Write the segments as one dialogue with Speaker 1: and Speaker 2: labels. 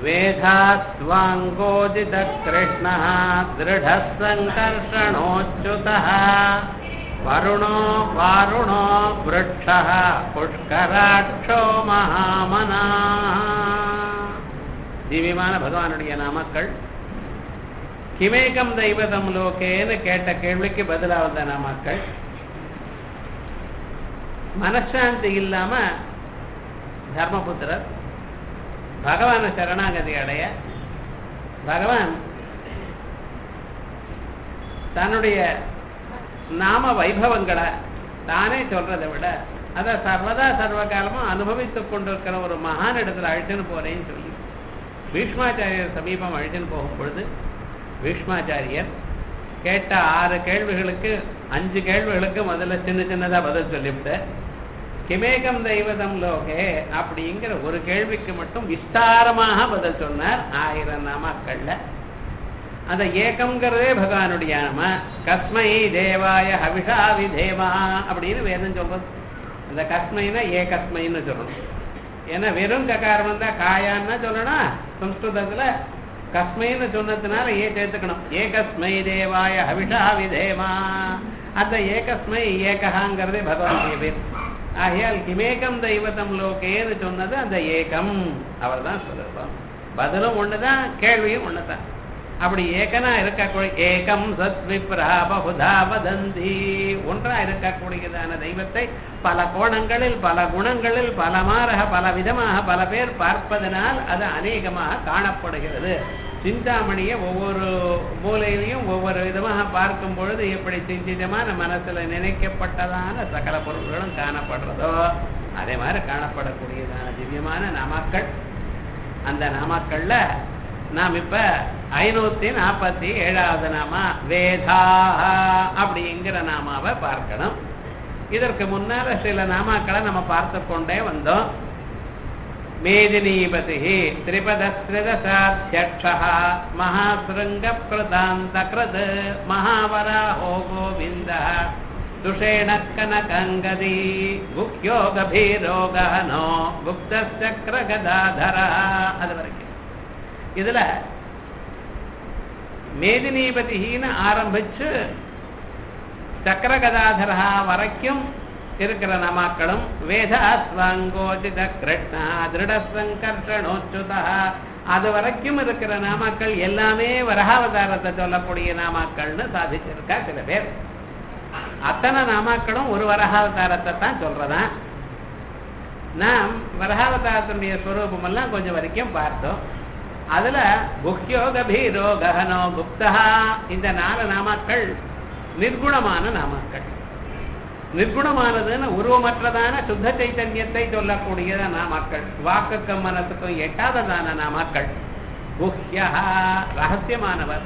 Speaker 1: वेधास्वाङ्गोदितकृष्णः दृढः सङ्कर्षणोच्युतः वरुणो वारुणो वृक्षः पुष्कराक्षो महामना திவ்யமான பகவானுடைய நாமக்கள் கிமேகம் தெய்வதம் லோகேன்னு கேட்ட கேள்விக்கு பதிலா வந்த நாமக்கள் மனசாந்தி இல்லாம தர்மபுத்திரர் பகவான சரணாகதி அடைய பகவான் தன்னுடைய நாம வைபவங்களை தானே சொல்றதை விட அதை சர்வதா சர்வ காலமும் அனுபவித்துக் கொண்டிருக்கிற ஒரு மகான் இடத்துல அழைச்சுன்னு போறேன்னு சொல்லி பீஷ்மாச்சாரியர் சமீபம் அழைச்சுன்னு போகும் பொழுது பீஷ்மாச்சாரியர் கேட்ட ஆறு கேள்விகளுக்கு அஞ்சு கேள்விகளுக்கு முதல்ல சின்ன சின்னதா பதில் சொல்லிவிட்டு கிமேகம் தெய்வதம் லோகே அப்படிங்கிற ஒரு கேள்விக்கு மட்டும் விஸ்தாரமாக பதில் சொன்னார் ஆயிரம் நாமாக்கள்ல அந்த ஏகம்ங்கிறதே பகவானுடைய நாம கஸ்மை தேவாய ஹவிஷா விதேவா அப்படின்னு வேதம் சொல்றது அந்த கஸ்மைனா ஏகஸ்மைன்னு சொல்லணும் ஏன்னா வெறும் ககாரம் வந்தா காயான்னா சொல்லணும் சம்ஸ்கிருதத்துல கஸ்மைன்னு சொன்னதுனால ஏ சேர்த்துக்கணும் ஏகஸ்மை தேவாய ஹவிஷா விதேமா அந்த ஏகஸ்மை ஏகஹாங்கிறதே பகவானுடைய பேர் ஆகையால் கிமேகம் தெய்வதம் லோகேன்னு சொன்னது அந்த ஏகம் அவர் தான் சொல்லலாம் பதிலும் ஒண்ணுதான் கேள்வியும் ஒண்ணுதான் அப்படி ஏகனா இருக்கக்கூடிய ஏகம் சத் விப்ரா பகுதா வதந்தி ஒன்றா இருக்கக்கூடியதான தெய்வத்தை பல கோணங்களில் பல குணங்களில் பல மாறக பல விதமாக பல பேர் பார்ப்பதனால் அது அநேகமாக காணப்படுகிறது சிந்தாமணியை ஒவ்வொரு மூலையிலையும் ஒவ்வொரு விதமாக பார்க்கும் பொழுது எப்படி சிந்திதமான மனசுல நினைக்கப்பட்டதான சகல பொருள்களும் காணப்படுறதோ அதே மாதிரி காணப்படக்கூடியதான திவ்யமான நாமாக்கள் அந்த நாமாக்கள்ல நாம் இப்ப ஐநூத்தி நாற்பத்தி ஏழாவது நாமா வேதா அப்படிங்கிற நாமாவை பார்க்கணும் இதற்கு முன்னால சில நாமாக்களை நம்ம பார்த்து கொண்டே வந்தோம் மேதினீபதி திரிபதஸ்திரதசாத்தியக்ஷ மகாசிருங்க பிரதாந்தகிருத் மகாவராஹோ கோவிந்த துஷேண கனகங்கதி குக்யோ கபீரோகனோ குப்தச்சக்கர கதாதர அது வரைக்கும் இதுல மேதினீபதின்னு ஆரம்பிச்சு சக்கரகதாதரா வரைக்கும் இருக்கிற நாமாக்களும் வேதாஸ்வாங்கோதித கிருஷ்ணா திருட சங்கர்ஷணோச்சுதா அது வரைக்கும் இருக்கிற நாமாக்கள் எல்லாமே வரகாவதாரத்தை சொல்லக்கூடிய நாமாக்கள்னு சாதிச்சிருக்கா சில பேர் அத்தனை நாமாக்களும் ஒரு வரகாவதாரத்தை தான் சொல்றதா நாம் வரகாவதாரத்தினுடைய ஸ்வரூபம் எல்லாம் கொஞ்சம் வரைக்கும் பார்த்தோம் அதுல குஹ்யோ கபீரோ ககனோ குப்தா இந்த நாலு நாமாக்கள் நிர்குணமான நாமாக்கள் நிர்குணமானதுன்னு உருவமற்றதான சுத்த சைத்தன்யத்தை சொல்லக்கூடிய நாமாக்கள் வாக்குக்கும் மனசுக்கும் எட்டாததான நாமாக்கள் குஹ்யா ரகசியமானவர்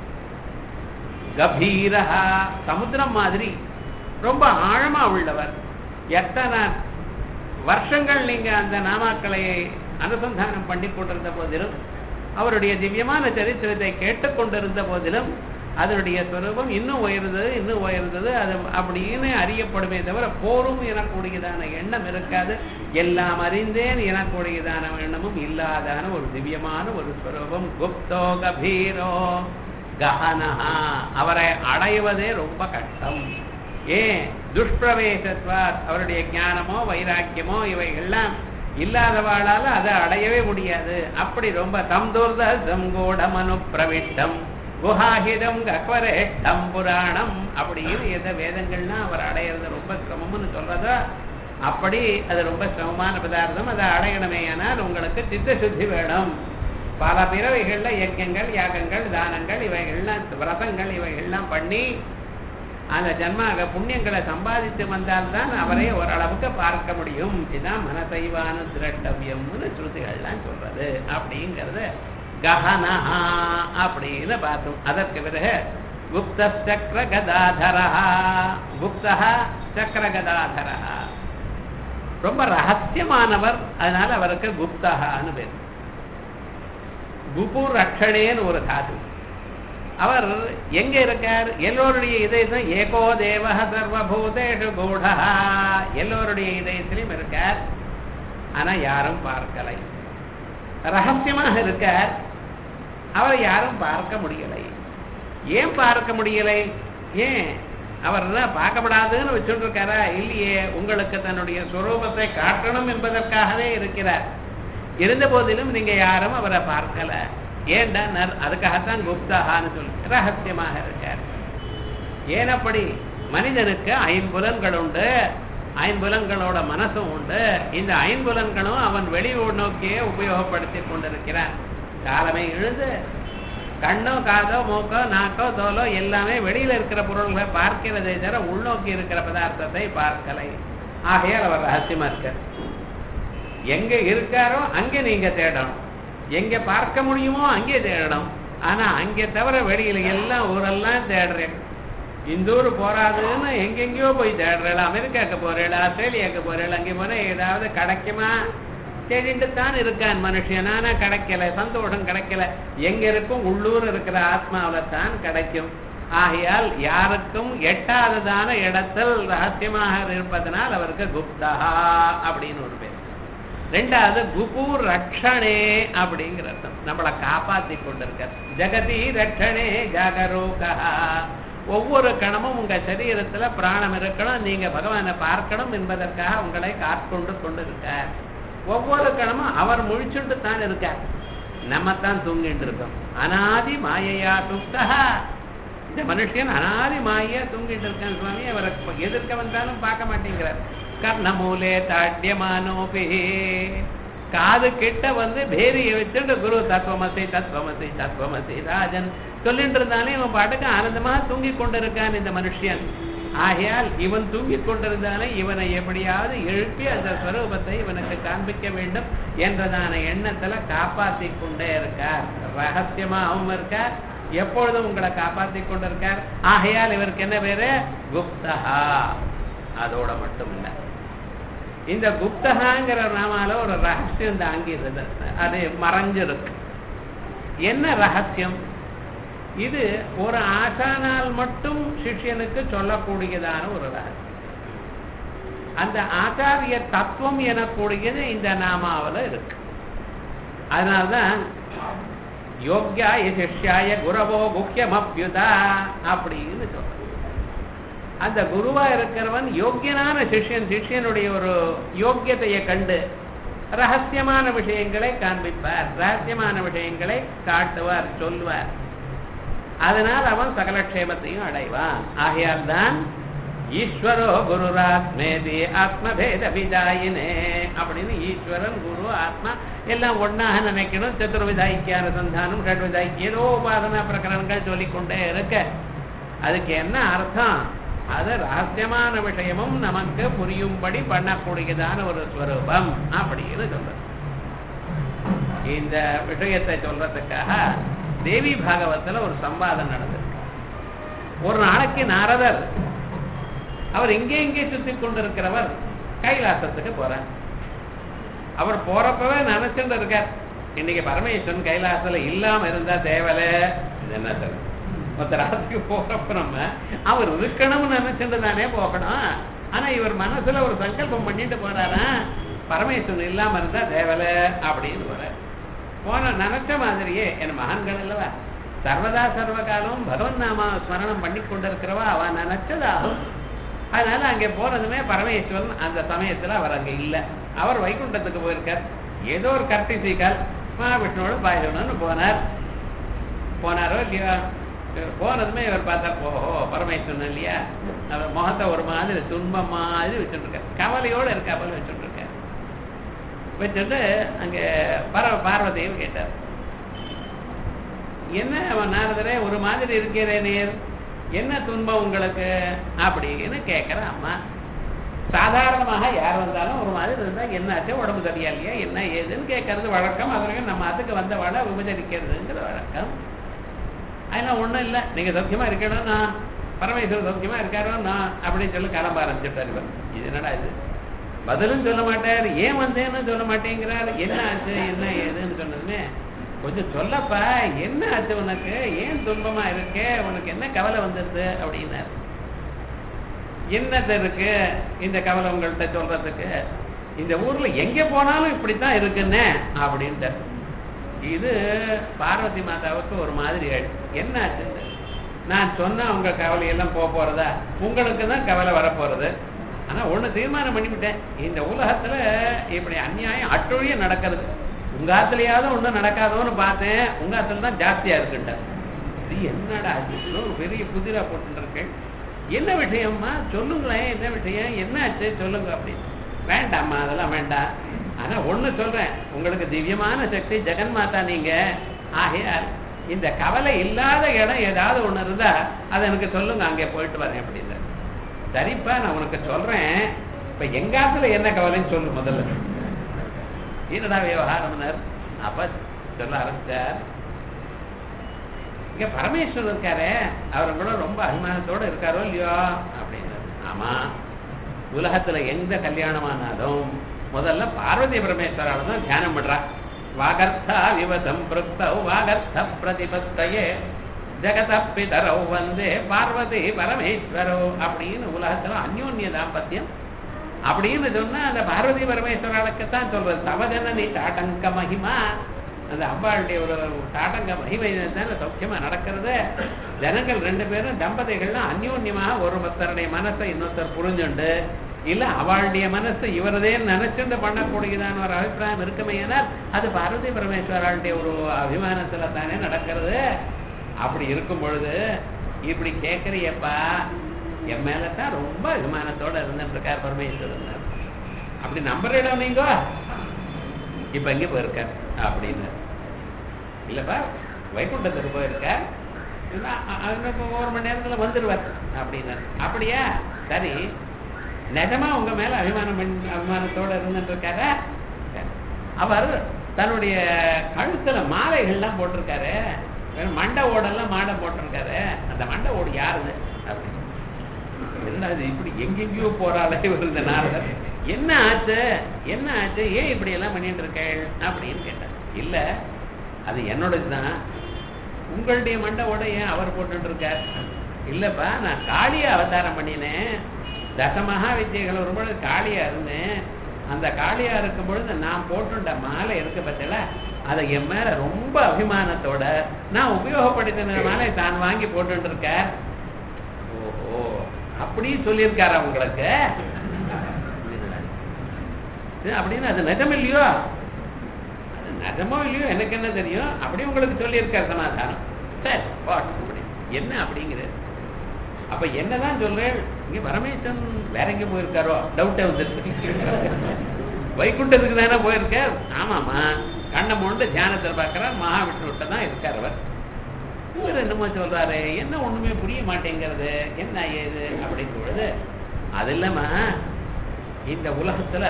Speaker 1: கபீரஹா சமுத்திரம் மாதிரி ரொம்ப ஆழமா உள்ளவர் எத்தனை வருஷங்கள் நீங்க அந்த நாமாக்களை அனுசந்தானம் பண்ணி கொண்டிருந்த போதிலும் அவருடைய திவ்யமான சரித்திரத்தை கேட்டுக்கொண்டிருந்த போதிலும் அதனுடைய ஸ்வரூபம் இன்னும் உயர்ந்தது இன்னும் உயர்ந்தது அது அப்படின்னு அறியப்படுமே தவிர போரும் எனக்கூடியதான எண்ணம் இருக்காது எல்லாம் அறிந்தேன் எனக்கூடியதான எண்ணமும் இல்லாதான ஒரு திவ்யமான ஒரு ஸ்வரூபம் குப்தோ கபீரோ கஹனஹா அவரை அடைவதே ரொம்ப கஷ்டம் ஏன் துஷ்பிரவேசத்வார் அவருடைய ஞானமோ வைராக்கியமோ இவைகள்லாம் இல்லாதவாளால அதை அடையவே முடியாது அப்படி ரொம்ப தம் துர்தம் கூடமனு பிரவிட்டம் குஹாஹிதம் கக்வரேஷ்டம் புராணம் அப்படின்னு எந்த வேதங்கள்னா அவர் அடையிறது ரொம்ப சிரமம்னு சொல்றதா அப்படி அது ரொம்ப சிரமமான பதார்த்தம் அதை அடையணுமே ஆனால் உங்களுக்கு சித்த சுத்தி வேணும் பல பிறவைகள்ல யஜ்யங்கள் யாகங்கள் தானங்கள் இவைகள்லாம் விரதங்கள் இவைகள்லாம் பண்ணி அந்த ஜன்மாக புண்ணியங்களை சம்பாதித்து வந்தால்தான் அவரை ஓரளவுக்கு பார்க்க முடியும் இதுதான் மனசைவான திரட்டவியம்னு ஸ்ருதிகள்லாம் சொல்றது அப்படிங்கிறது கஹனஹா அப்படின்னு பார்த்தோம் அதற்கு பிறகு குப்த சக்கர கதாதரா குப்தா சக்கர கதாதரா ரொம்ப ரகசியமானவர் அதனால அவருக்கு குப்தகான்னு பேர் குபு ரட்சணேன்னு ஒரு தாது அவர் எங்க இருக்கார் எல்லோருடைய இதயத்திலும் ஏகோ தேவ சர்வபூதேஷு கூடா எல்லோருடைய இதயத்திலும் இருக்கார் ஆனா யாரும் பார்க்கலை ரகசியமாக இருக்கார் அவரை யாரும் பார்க்க முடியலை ஏன் பார்க்க முடியலை ஏன் அவர் என்ன பார்க்கப்படாதுன்னு வச்சுட்டு இருக்காரா இல்லையே உங்களுக்கு தன்னுடைய சுரூபத்தை காட்டணும் என்பதற்காகவே இருக்கிறார் இருந்த போதிலும் நீங்க யாரும் அவரை பார்க்கல ஏண்டா நர் அதுக்காகத்தான் குப்தஹான்னு சொல்லி ரகசியமாக இருக்கார் ஏன் அப்படி மனிதனுக்கு ஐம்புலன்கள் உண்டு ஐம்புலன்களோட மனசும் உண்டு இந்த ஐம்புலன்களும் அவன் வெளி நோக்கியே உபயோகப்படுத்தி கொண்டிருக்கிறான் காலமே எழுந்து கண்ணோ காதோ மூக்கோ நாக்கோ தோலோ எல்லாமே வெளியில இருக்கிற பொருள்களை பார்க்கிறதை தவிர உள்நோக்கி இருக்கிற பதார்த்தத்தை பார்க்கலை ஆகையால் அவர் ரகசியமா இருக்கார் எங்க இருக்காரோ அங்கே நீங்க தேடணும் எங்க பார்க்க முடியுமோ அங்கே தேடணும் ஆனா அங்கே தவிர வெளியில எல்லாம் ஊரெல்லாம் தேடுறேன் இந்த ஊர் போறாதுன்னு எங்கெங்கயோ போய் தேடுறேன் அமெரிக்காக்கு போறேன் ஆஸ்திரேலியாவுக்கு போறேன் அங்கே போனா ஏதாவது கிடைக்குமா தேடிட்டு தான் இருக்கான் மனுஷன் ஆனா கிடைக்கல சந்தோஷம் கிடைக்கல எங்க இருக்கும் உள்ளூர் இருக்கிற ஆத்மாவில தான் கிடைக்கும் ஆகையால் யாருக்கும் எட்டாததான இடத்தில் ரகசியமாக இருப்பதனால் அவருக்கு குப்தஹா அப்படின்னு ஒரு பேர் ரெண்டாவது குபு ரக்ஷணே அப்படிங்கிற அர்த்தம் நம்மளை காப்பாத்தி கொண்டிருக்கார் ஜெகதி ரக்ஷணே ஜாகரூகா ஒவ்வொரு கணமும் உங்க சரீரத்துல பிராணம் இருக்கணும் நீங்க பகவானை பார்க்கணும் என்பதற்காக உங்களை காற்கொண்டு கொண்டிருக்கார் ஒவ்வொரு கணமும் அவர் முழிச்சுட்டு தான் இருக்கார் நம்ம தான் தூங்கிட்டு இருக்கோம் அனாதி மாயையா துப்தா இந்த மனுஷன் அனாதி மாயா தூங்கிட்டு இருக்கான் சுவாமி அவரை எதிர்க்க வந்தாலும் பார்க்க மாட்டேங்கிறார் கர்ணமூலே தாட்யமானோபி காது கிட்ட வந்து பேரிய வச்சுட்டு குரு தத்துவமசி தத்துவமசி தத்துவமசி ராஜன் சொல்லிட்டு இருந்தாலே இவன் பாட்டுக்கு ஆனந்தமா தூங்கி கொண்டிருக்கான் இந்த மனுஷன் ஆகையால் இவன் தூங்கி கொண்டிருந்தாலே இவனை எப்படியாவது எழுப்பி அந்த ஸ்வரூபத்தை இவனுக்கு காண்பிக்க வேண்டும் என்றதான எண்ணத்துல காப்பாத்தி கொண்டே இருக்கார் ரகசியமாகவும் இருக்கார் எப்பொழுதும் உங்களை காப்பாத்தி கொண்டிருக்கார் ஆகையால் இவருக்கு என்ன பேரு குப்தஹா அதோட மட்டும் இல்லை இந்த குப்தகாங்கிற நாமால ஒரு ரகசியம் தாங்கிறது அது மறைஞ்சிருக்கு என்ன ரகசியம் இது ஒரு ஆசானால் மட்டும் சிஷ்யனுக்கு சொல்லக்கூடியதான ஒரு ரகசியம் அந்த ஆச்சாரிய தத்துவம் எனக்கூடியது இந்த நாமாவில் இருக்கு அதனால்தான் யோக்கியாய சிஷ்யாய குரவோ முக்கியமப்யுதா அப்படின்னு சொல்ற அந்த குருவா இருக்கிறவன் யோக்கியனான சிஷ்யன் சிஷ்யனுடைய ஒரு யோக்கியத்தையை கண்டு ரகசியமான விஷயங்களை காண்பிப்பார் ரகசியமான விஷயங்களை காட்டுவார் சொல்வார் அதனால் அவன் சகல க்ஷேமத்தையும் அடைவான் ஆகையால் தான் ஈஸ்வரோ குருராத்மேதி ஆத்மபேத விதாயினே அப்படின்னு ஈஸ்வரன் குரு ஆத்மா எல்லாம் ஒன்னாக நினைக்கணும் சதுர்வித ஐக்கியான சந்தானம் ஷட்வித ஐக்கிய ஏதோ உபாசனா பிரகரணங்கள் சொல்லிக்கொண்டே இருக்க அதுக்கு என்ன அர்த்தம் அது ரகசியமான விஷயமும் நமக்கு புரியும்படி பண்ணக்கூடியதான ஒரு ஸ்வரூபம் அப்படின்னு சொல்றது இந்த விஷயத்தை சொல்றதுக்காக தேவி பாகவத்துல ஒரு சம்பாதம் நடந்திருக்கு ஒரு நாளைக்கு நாரதர் அவர் இங்கே இங்கே சுத்தி கொண்டிருக்கிறவர் கைலாசத்துக்கு போறார் அவர் போறப்பவே நினைச்சுட்டு இருக்கார் இன்னைக்கு பரமேஸ்வரன் கைலாசத்துல இல்லாம இருந்தா தேவல இது என்ன சார் மற்ற ராசிக்கு போறப்ப நம்ம அவர் இருக்கணும்னு நினைச்சுட்டு தானே போகணும் ஆனா இவர் மனசுல ஒரு சங்கல்பம் பண்ணிட்டு போறாரா பரமேஸ்வரன் இல்லாம இருந்தா தேவல அப்படின்னு போறார் போன நினைச்ச மாதிரியே என் மகான்கள் அல்லவா சர்வதா சர்வ காலம் பகவன் நாம ஸ்மரணம் பண்ணி கொண்டிருக்கிறவா அவ நினைச்சதாகும் அதனால அங்கே போனதுமே பரமேஸ்வரன் அந்த சமயத்துல அவர் அங்க இல்ல அவர் வைகுண்டத்துக்கு போயிருக்கார் ஏதோ ஒரு கர்த்திசிக்கால் மகாவிஷ்ணுவோட பாயணும்னு போனார் போனாரோ இல்லையா இவர் போனதுமே இவர் பார்த்தா ஓஹோ பரமேஸ்வரன் இல்லையா அவர் முகத்தை ஒரு மாதிரி துன்பம் மாதிரி வச்சுட்டு இருக்கார் கவலையோட இருக்கா போல வச்சுட்டு இருக்கார் வச்சுட்டு அங்க பர பார்வதியும் கேட்டார் என்ன அவன் நாரதரே ஒரு மாதிரி இருக்கிறே நீர் என்ன துன்பம் உங்களுக்கு அப்படின்னு கேட்கிற அம்மா சாதாரணமாக யார் வந்தாலும் ஒரு மாதிரி இருந்தா என்னாச்சு உடம்பு சரியா இல்லையா என்ன ஏதுன்னு கேட்கறது வழக்கம் அதற்கு நம்ம அதுக்கு வந்த வாழ விபச்சரிக்கிறதுங்கிற வழக்கம் அதெல்லாம் ஒண்ணும் இல்லை நீங்க சௌக்கியமா இருக்கணும் நான் பரமேஸ்வரர் சௌக்கியமா இருக்காரோ நான் அப்படின்னு சொல்லி கிளம்ப ஆரம்பிச்சுட்டார் இவர் இது என்னடா இது பதிலும் சொல்ல மாட்டார் ஏன் வந்தேன்னு சொல்ல மாட்டேங்கிறார் என்ன ஆச்சு என்ன ஏதுன்னு சொன்னதுமே கொஞ்சம் சொல்லப்பா என்ன ஆச்சு உனக்கு ஏன் துன்பமா இருக்கு உனக்கு என்ன கவலை வந்துருது அப்படின்னாரு என்னது இருக்கு இந்த கவலை உங்கள்கிட்ட சொல்றதுக்கு இந்த ஊர்ல எங்க போனாலும் இப்படித்தான் இருக்குன்னு அப்படின்ட்டு இது பார்வதி மாதாவுக்கு ஒரு மாதிரி ஆயிடுச்சு என்ன ஆச்சுன்னு நான் சொன்னா உங்க கவலையெல்லாம் போக போறதா உங்களுக்கு தான் கவலை வரப்போறது ஆனா ஒண்ணு தீர்மானம் பண்ணிவிட்டேன் இந்த உலகத்துல இப்படி அநியாயம் அட்டொழிய நடக்கிறது உங்க ஆத்துலயாவது ஒண்ணும் நடக்காதோன்னு பார்த்தேன் உங்க ஆத்துல தான் ஜாஸ்தியா இருக்குன்ட்டு இது என்னடா இது? இவ்வளவு ஒரு பெரிய புதிரா போட்டுருக்கேன் என்ன விஷயம்மா சொல்லுங்களேன் என்ன விஷயம் என்ன ஆச்சு சொல்லுங்க அப்படின்னு வேண்டாம்மா அதெல்லாம் வேண்டாம் ஆனா ஒண்ணு சொல்றேன் உங்களுக்கு திவ்யமான சக்தி ஜெகன் மாதா நீங்க ஆகையால் இந்த கவலை இல்லாத இடம் ஏதாவது ஒண்ணு இருந்தா அதை எனக்கு சொல்லுங்க அங்கே போயிட்டு வரேன் அப்படின்னு சரிப்பா நான் உனக்கு சொல்றேன் இப்ப எங்காத்துல என்ன கவலைன்னு சொல்லு முதல்ல என்னடா விவகாரம்னார் அப்ப சொல்ல ஆரம்பிச்சார் இங்க பரமேஸ்வரர் இருக்காரே அவர் கூட ரொம்ப அபிமானத்தோட இருக்காரோ இல்லையோ அப்படின்னு ஆமா உலகத்துல எந்த கல்யாணமானாலும் முதல்ல பார்வதி பரமேஸ்வரால தான் தியானம் பண்றா வாகர்த்தா விவதம் பிரக்தௌ வாகர்த்த பிரதிபத்தையே ஜெகத பிதரௌ வந்தே பார்வதி பரமேஸ்வரோ அப்படின்னு உலகத்துல அந்யோன்ய தாம்பத்தியம் அப்படின்னு சொன்னா அந்த பார்வதி பரமேஸ்வராளுக்கு தான் சொல்றது தவஜனனி தாட்டங்க மகிமா அந்த அம்பாளுடைய ஒரு தாட்டங்க மகிமை தானே சௌக்கியமா நடக்கிறது ஜனங்கள் ரெண்டு பேரும் தம்பதிகள்லாம் அந்யோன்யமாக ஒரு ஒருத்தருடைய மனசை இன்னொருத்தர் புரிஞ்சுண்டு இல்ல அவளுடைய மனசு இவரதே நினைச்சுண்டு பண்ணக்கூடியதான ஒரு அபிப்பிராயம் இருக்குமையானால் அது பார்வதி பரமேஸ்வராளுடைய ஒரு அபிமானத்துல தானே நடக்கிறது அப்படி இருக்கும் பொழுது இப்படி கேட்கறியப்பா என் மேலதான் ரொம்ப அபிமானத்தோட இருந்துட்டு இருக்கார் பரமேஸ்வரன் அப்படி நம்புற இடம் நீங்க இப்ப எங்க போயிருக்கார் அப்படின்னு இல்லப்பா வைகுண்டத்துக்கு போயிருக்கார் இல்ல, அ- அ- இன்னும் ஒரு மணி நேரத்துல வந்துருவார் அப்படின்னு அப்படியா சரி நிஜமா உங்க மேல அபிமானம் பண்ணி- அபிமானத்தோட இருந்துட்டு இருக்காரா சரி. அவர் தன்னுடைய கழுத்துல மாலைகள்லாம் போட்டிருக்காரு வெறும் மண்டை ஓடெல்லாம் மாடை போட்டிருக்காரு அந்த மண்டை ஓடு யாருது அப்படின்னு என்ன இது இப்படி எங்கெங்கேயோ போறாளே இவர் இந்த நாரதர் என்ன ஆச்சு என்ன ஆச்சு ஏன் இப்படி எல்லாம் பண்ணிட்டு இருக்க அப்படின்னு கேட்டார் இல்ல அது என்னோடதுதான் உங்களுடைய மண்டவோட ஏன் அவர் போட்டுட்டு இருக்கார் இல்லப்பா நான் காளியா அவதாரம் பண்ணினேன் தசமகா வித்தியைகள் ஒரு பொழுது காளியா இருந்தேன் அந்த காளியா இருக்கும் பொழுது நான் போட்டுட்ட மாலை இருக்கு பத்தில அதை என் மேல ரொம்ப அபிமானத்தோட நான் உபயோகப்படுத்தின மாலை தான் வாங்கி போட்டுட்டு இருக்கார் ஓஹோ அப்படி சொல்லியிருக்காரா உங்களுக்கு இது அப்படின்னு அது நிஜம் இல்லையோ அது நிஜமோ இல்லையோ எனக்கு என்ன தெரியும் அப்படி உங்களுக்கு சொல்லியிருக்கார் சமாதானம் சரி வாட் அப்படி என்ன அப்படிங்கிறது அப்ப என்னதான் சொல்றேன் இங்க பரமேஸ்வரன் வேற எங்க போயிருக்காரோ டவுட்டே வந்துருக்கு வைகுண்டத்துக்கு தானே போயிருக்கார் ஆமாமா கண்ணை மூண்டு தியானத்தில் பார்க்கிறார் மகாவிஷ்ணுவிட்ட தான் இருக்கார் அவர் இவர் என்னமோ சொல்றாரு என்ன ஒண்ணுமே புரிய மாட்டேங்கிறது என்ன ஏது அப்படின்னு பொழுது அது இல்லாம இந்த உலகத்துல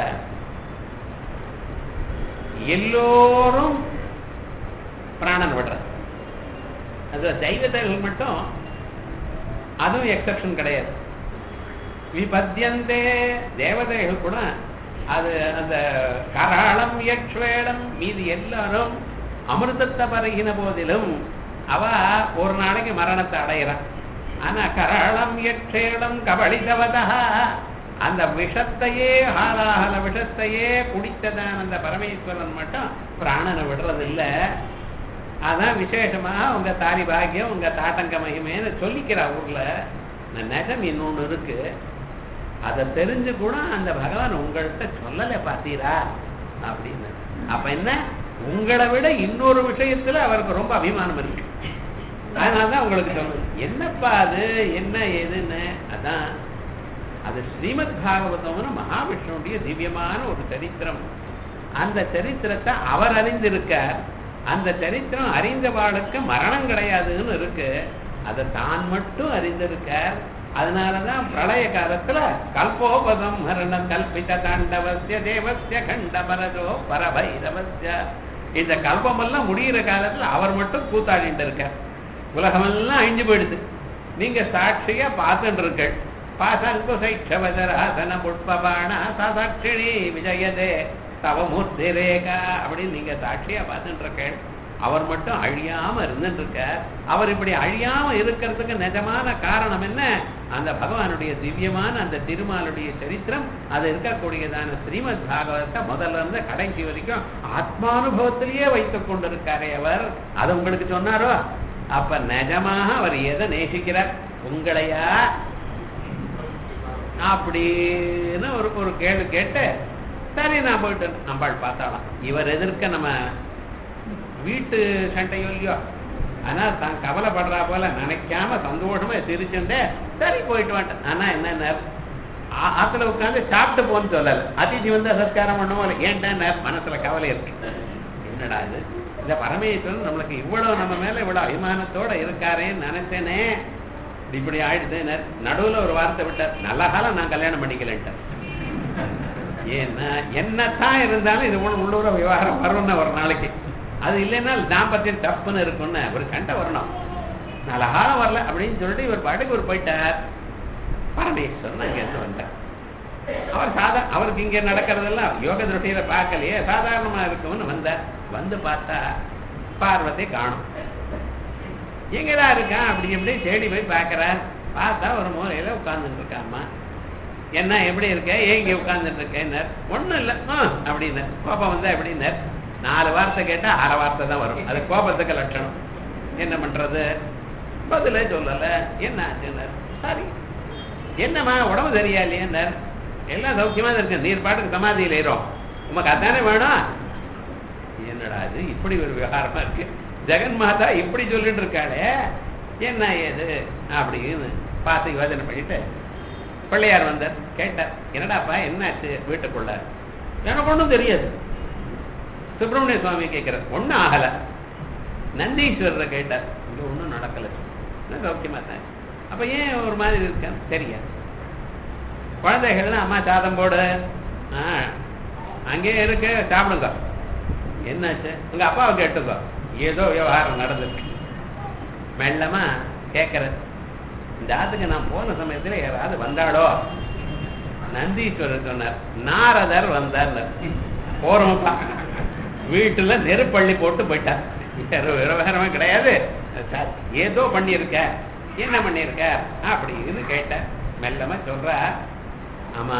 Speaker 1: எல்லோரும் பிராணன் விடுறது அது தெய்வத்தர்கள் மட்டும் அதுவும் எக்ஸப்ஷன் கிடையாது விபத்தியந்தே தேவதைகள் கூட அது அந்த கராளம் யக்ஷ்வேடம் மீதி எல்லாரும் அமிர்தத்தை பருகின போதிலும் அவ ஒரு நாளைக்கு மரணத்தை அடையிறான் ஆனா கராளம் யக்ஷேடம் கபளிதவதா அந்த விஷத்தையே ஹாலாஹல விஷத்தையே குடித்ததான் அந்த பரமேஸ்வரன் மட்டும் பிராணனை விடுறது இல்ல அதான் விசேஷமா உங்க தாரி பாக்கியம் உங்க தாட்டங்க மகிமைன்னு சொல்லிக்கிறா ஊர்ல இந்த நெஜம் இன்னொன்னு இருக்கு அதை தெரிஞ்சு கூட அந்த பகவான் உங்கள்கிட்ட சொல்லலை பார்த்தீரா அப்படின்னு அப்ப என்ன உங்களை விட இன்னொரு விஷயத்துல அவருக்கு ரொம்ப அபிமானம் இருக்கு அதனாலதான் உங்களுக்கு சொல்லுது என்னப்பா அது என்ன ஏதுன்னு அதான் அது ஸ்ரீமத் பாகவதம்னு மகாவிஷ்ணுடைய திவ்யமான ஒரு சரித்திரம் அந்த சரித்திரத்தை அவர் அறிந்திருக்கார் அந்த சரித்திரம் அறிந்தவாளுக்கு மரணம் கிடையாதுன்னு இருக்கு அதை தான் மட்டும் அறிந்திருக்கார் அதனாலதான் பிரளய காலத்துல கல்போபதம் மரணம் கல்பித தாண்டவசிய தேவசிய கண்டபரஜோ பரபைரவசிய இந்த கல்பமெல்லாம் முடிகிற காலத்துல அவர் மட்டும் கூத்தாடிட்டு இருக்கார் உலகமெல்லாம் அழிஞ்சு போயிடுது நீங்க சாட்சியா பார்த்துட்டு இருக்க பாசங்குசைஷவதராசன புஷ்பபாண சாதாட்சிணி விஜயதே தவமூர்த்தி ரேகா அப்படின்னு நீங்க சாட்சியா பார்த்துட்டு இருக்க அவர் மட்டும் அழியாம இருந்துட்டு இருக்கார் அவர் இப்படி அழியாம இருக்கிறதுக்கு நிஜமான காரணம் என்ன அந்த பகவானுடைய திவ்யமான அந்த திருமாலுடைய சரித்திரம் அது இருக்கக்கூடியதான ஸ்ரீமத் பாகவதத்தை முதல்ல இருந்து கடைசி வரைக்கும் ஆத்மானுபவத்திலேயே வைத்துக் கொண்டிருக்காரே அவர் அதை உங்களுக்கு சொன்னாரோ அப்ப நிஜமாக அவர் எதை நேசிக்கிறார் உங்களையா அப்படின்னு ஒரு ஒரு கேள்வி கேட்டு சரி நான் போயிட்டு நம்பாள் பார்த்தாலாம் இவர் எதிர்க்க நம்ம வீட்டு சண்டையோ இல்லையோ ஆனா தான் கவலைப்படுறா போல நினைக்காம சந்தோஷமா சிரிச்சுட்டு சரி போயிட்டு வந்துட்டேன் ஆனா என்ன ஆ- ஆத்துல உட்காந்து சாப்பிட்டு போன்னு சொல்லல அதிதி வந்து சத்காரம் பண்ணுவோம் ஏன்டா மனசுல கவலை இருக்கு என்னடா இது இந்த பரமேஸ்வரன் நம்மளுக்கு இவ்வளவு நம்ம மேல இவ்வளவு அபிமானத்தோட இருக்காரேன்னு நினைச்சேனே இப்படி ஆயிடுது ந- நடுவுல ஒரு வார்த்தை விட்டார் நல்ல காலம் நான் கல்யாணம் பண்ணிக்கலன்ட்டேன் ஏன்னா என்னத்தான் இருந்தாலும் இது உள்ள உள்ளூர விவகாரம் வரும்னு ஒரு நாளைக்கு அது இல்லைன்னா தாம்பத்தியம் தப்புன்னு இருக்கும்னு ஒரு சண்டை வரணும் நல்ல காலம் வரல அப்படின்னு சொல்லிட்டு இவர் பாட்டுக்கு ஒரு போயிட்டார் பரமேஸ்வரன் அங்க இருந்து வந்தார் அவர் சாதா அவருக்கு இங்க நடக்கிறதெல்லாம் யோக திருஷ்டியில பார்க்கலையே சாதாரணமா இருக்கும்னு வந்தார் வந்து பார்த்தா பார்வதி காணும் எங்கடா இருக்கான் அப்படி இப்படி தேடி போய் பார்க்கறார் பார்த்தா ஒரு மூலையில உட்கார்ந்துட்டு இருக்காம்மா என்ன எப்படி இருக்க ஏன் இங்க உட்கார்ந்துட்டு இருக்கேன்னார் ஒண்ணும் இல்ல ஆ அப்படின்னார் கோபம் வந்தா எப்படின்னார் நாலு வார்த்தை கேட்டா அரை வார்த்தை தான் வரும் அது கோபத்துக்கு லட்சணம் என்ன பண்றது பதிலே சொல்லல என்ன ஆச்சுன்னார் சரி என்னம்மா உடம்பு சரியா இல்லையான்னார் எல்லாம் சௌக்கியமா தான் இருக்கு நீர் பாட்டுக்கு சமாதியில் ஏறும் உமக்கு அதானே வேணும் என்னடா இது இப்படி ஒரு விவகாரமா இருக்கு ஜெகன் மாதா இப்படி சொல்லிட்டு இருக்காளே என்ன ஏது அப்படின்னு பார்த்து யோசனை பண்ணிட்டு பிள்ளையார் வந்தார் கேட்டார் என்னடாப்பா என்னாச்சு வீட்டுக்குள்ள எனக்கு ஒன்றும் தெரியாது சுப்பிரமணிய சுவாமி கேட்கிறார் ஒன்றும் ஆகல நந்தீஸ்வரரை கேட்டார் இங்க ஒன்றும் நடக்கல என்ன சௌக்கியமா தான் அப்ப ஏன் ஒரு மாதிரி இருக்கேன் சரியா குழந்தைகள்லாம் அம்மா சாதம் போடு ஆ அங்கேயே இருக்கு சாப்பிடுங்க என்னாச்சு உங்க அப்பாவை கேட்டுக்கோ ஏதோ விவகாரம் நடந்திருக்கு மெல்லமா கேட்கறது இந்த ஆத்துக்கு நான் போன சமயத்துல யாராவது வந்தாளோ நந்தீஸ்வரர் சொன்னார் நாரதர் வந்தார் போறோம்ப்பா வீட்டுல நெருப்பள்ளி போட்டு போயிட்டார் வேற விவகாரமே கிடையாது சார் ஏதோ பண்ணியிருக்க என்ன பண்ணியிருக்க அப்படின்னு கேட்டார் மெல்லமா சொல்றா ஆமா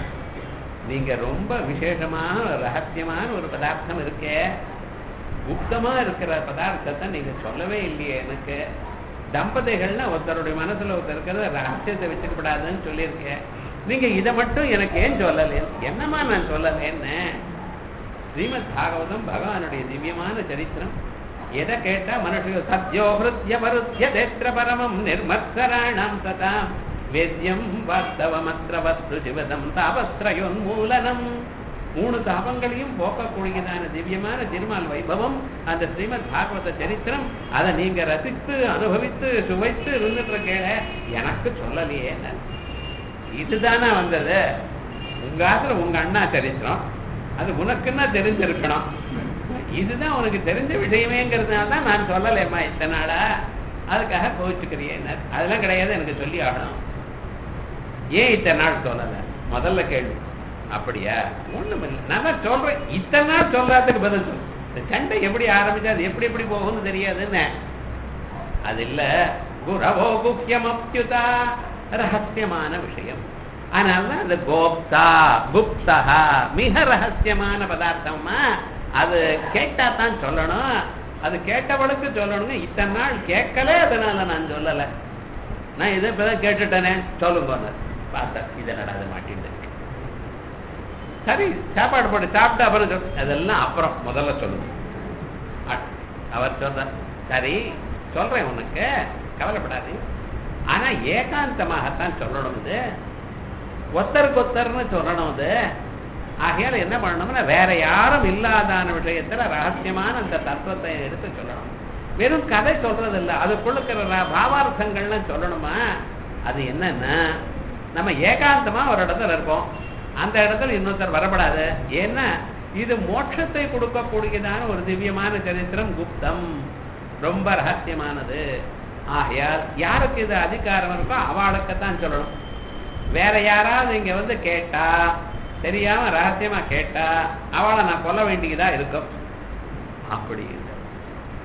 Speaker 1: நீங்க ரொம்ப விசேஷமான ரகசியமான ஒரு பதார்த்தம் இருக்கே குப்தமா இருக்கிற பதார்த்தத்தை நீங்க சொல்லவே இல்லையே எனக்கு தம்பதிகள்னா ஒருத்தருடைய மனசுல ஒருத்தர் இருக்கிற ரகசியத்தை வச்சுக்கப்படாதுன்னு சொல்லியிருக்கேன் நீங்க இதை மட்டும் எனக்கு ஏன் சொல்லலை என்னமா நான் சொல்லலைன்னு ஸ்ரீமத் பாகவதம் பகவானுடைய திவ்யமான சரித்திரம் எதை கேட்டா மனுஷ சத்யோ ஹிருத்ய மருத்ய தேத்திர பரமம் நிர்மத்சராணாம் சதாம் வேத்யம் வாஸ்தவமற்ற வஸ்து சிவதம் தாபஸ்திரயோன்மூலனம் மூணு தாபங்களையும் போக்கக்கூடியதான திவ்யமான திருமால் வைபவம் அந்த ஸ்ரீமத் பாகவத சரித்திரம் அதை நீங்க ரசித்து அனுபவித்து சுவைத்து இருந்துட்டு இருக்கேல எனக்கு சொல்லலையே இதுதானே வந்தது உங்க ஆத்துல உங்க அண்ணா சரித்திரம் அது உனக்குன்னா தெரிஞ்சிருக்கணும் இதுதான் உனக்கு தெரிஞ்ச விஷயமேங்கிறதுனால தான் நான் சொல்லலைம்மா இத்தனை நாளா அதுக்காக கோவிச்சுக்கிறியேன் அதெல்லாம் கிடையாது எனக்கு சொல்லி ஆகணும் ஏன் இத்தனை நாள் சொல்லல முதல்ல கேள்வி அப்படியா ஒண்ணும் இல்லை நான் தான் சொல்றேன் இத்தனை நாள் சொல்றதுக்கு பதில் சொல்லு இந்த சண்டை எப்படி ஆரம்பிச்சா அது எப்படி எப்படி போகும்னு தெரியாதுன்னு அது இல்ல குரவோ குக்கியம் அப்யுதா ரகசியமான விஷயம் அதனால அந்த கோப்தா குப்தா மிக ரகசியமான பதார்த்தமா அது கேட்டா தான் சொல்லணும் அது கேட்டவளுக்கு சொல்லணுங்க இத்தனை நாள் கேட்கல அதனால நான் சொல்லல நான் இதை இப்பதான் கேட்டுட்டேனே சொல்லுங்க பார்த்தா இதை நடாத மாட்டிட்டு சரி சாப்பாடு போட்டு சாப்பிட்டு அப்புறம் சொல் அதெல்லாம் அப்புறம் முதல்ல சொல்லுங்க அ- அவர் சொல்றார் சரி சொல்றேன் உனக்கு கவலைப்படாது ஆனா ஏகாந்தமாகத்தான் சொல்லணும் இது ஒத்தருக்கு ஒத்தர்னு சொல்லணும் இது ஆகையால என்ன பண்ணணும்னா வேற யாரும் இல்லாதான விஷயத்துல ரகசியமான அந்த தத்துவத்தை எடுத்து சொல்லணும் வெறும் கதை சொல்றது இல்ல அதுக்குள்ள இருக்கிற ர- பாவார்த்தங்கள்லாம் சொல்லணுமா அது என்னன்னா நம்ம ஏகாந்தமா ஒரு இடத்துல இருக்கோம் அந்த இடத்துல இன்னொருத்தர் வரப்படாது ஏன்னா இது மோட்சத்தை கொடுக்கக்கூடியதான ஒரு திவ்யமான சரித்திரம் குப்தம் ரொம்ப ரகசியமானது ஆகையால் யாருக்கு இது அதிகாரம் இருக்கோ அவளுக்குத்தான் சொல்லணும் வேற யாராவது இங்க வந்து கேட்டா தெரியாம ரகசியமா கேட்டா அவளை நான் கொல்ல வேண்டியதா இருக்கும் அப்படி இல்லை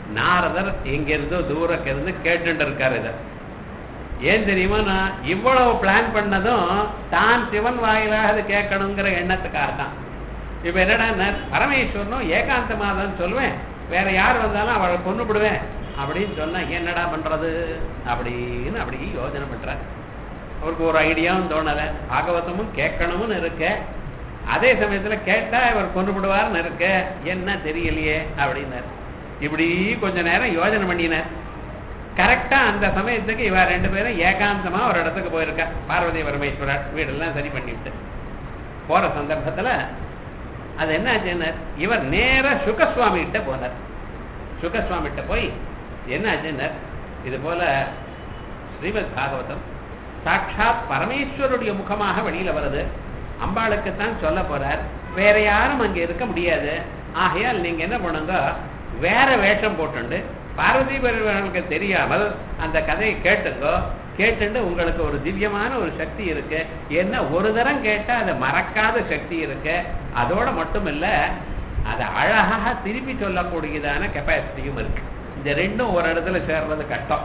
Speaker 1: நாரதர் இங்கிருந்து தூரக்கு இருந்து கேட்டுட்டு இருக்காரு இதை ஏன் தெரியுமா நான் இவ்வளவு பிளான் பண்ணதும் தான் சிவன் வாயிலாக அது கேட்கணுங்கிற எண்ணத்துக்காக தான் இப்ப என்னடா பரமேஸ்வரனும் ஏகாந்தமா தான் சொல்லுவேன் வேற யார் வந்தாலும் அவளை கொண்டு விடுவேன் அப்படின்னு சொன்னா என்னடா பண்றது அப்படின்னு அப்படி யோசனை பண்றார் அவருக்கு ஒரு ஐடியாவும் தோணல பாகவதமும் கேட்கணும்னு இருக்க அதே சமயத்துல கேட்டா இவர் கொண்டு விடுவார்னு இருக்க என்ன தெரியலையே அப்படின்னார் இப்படி கொஞ்ச நேரம் யோசனை பண்ணினார் கரெக்டா அந்த சமயத்துக்கு இவ ரெண்டு பேரும் ஏகாந்தமா ஒரு இடத்துக்கு போயிருக்கா பார்வதி பரமேஸ்வரர் வீடெல்லாம் சரி பண்ணிவிட்டு போற சந்தர்ப்பத்துல அது என்ன ஆச்சுன்னு இவர் நேரா சுகசுவாமி கிட்ட போனார் சுகசுவாமி கிட்ட போய் என்ன ஆச்சுன்னு இது போல ஸ்ரீமத் பாகவதம் சாட்சாத் பரமேஸ்வருடைய முகமாக வெளியில வருது அம்பாளுக்குத்தான் சொல்ல போறார் வேற யாரும் அங்க இருக்க முடியாது ஆகையால் நீங்க என்ன பண்ணுங்க வேற வேஷம் போட்டுண்டு பார்வதி பெருமாளுக்கு தெரியாமல் அந்த கதையை கேட்டுங்கோ கேட்டுண்டு உங்களுக்கு ஒரு திவ்யமான ஒரு சக்தி இருக்கு என்ன ஒரு தரம் கேட்டா அதை மறக்காத சக்தி இருக்கு அதோட மட்டும் இல்ல அதை அழகாக திருப்பி சொல்லக்கூடியதான கெப்பாசிட்டியும் இருக்கு இந்த ரெண்டும் ஒரு இடத்துல சேர்றது கஷ்டம்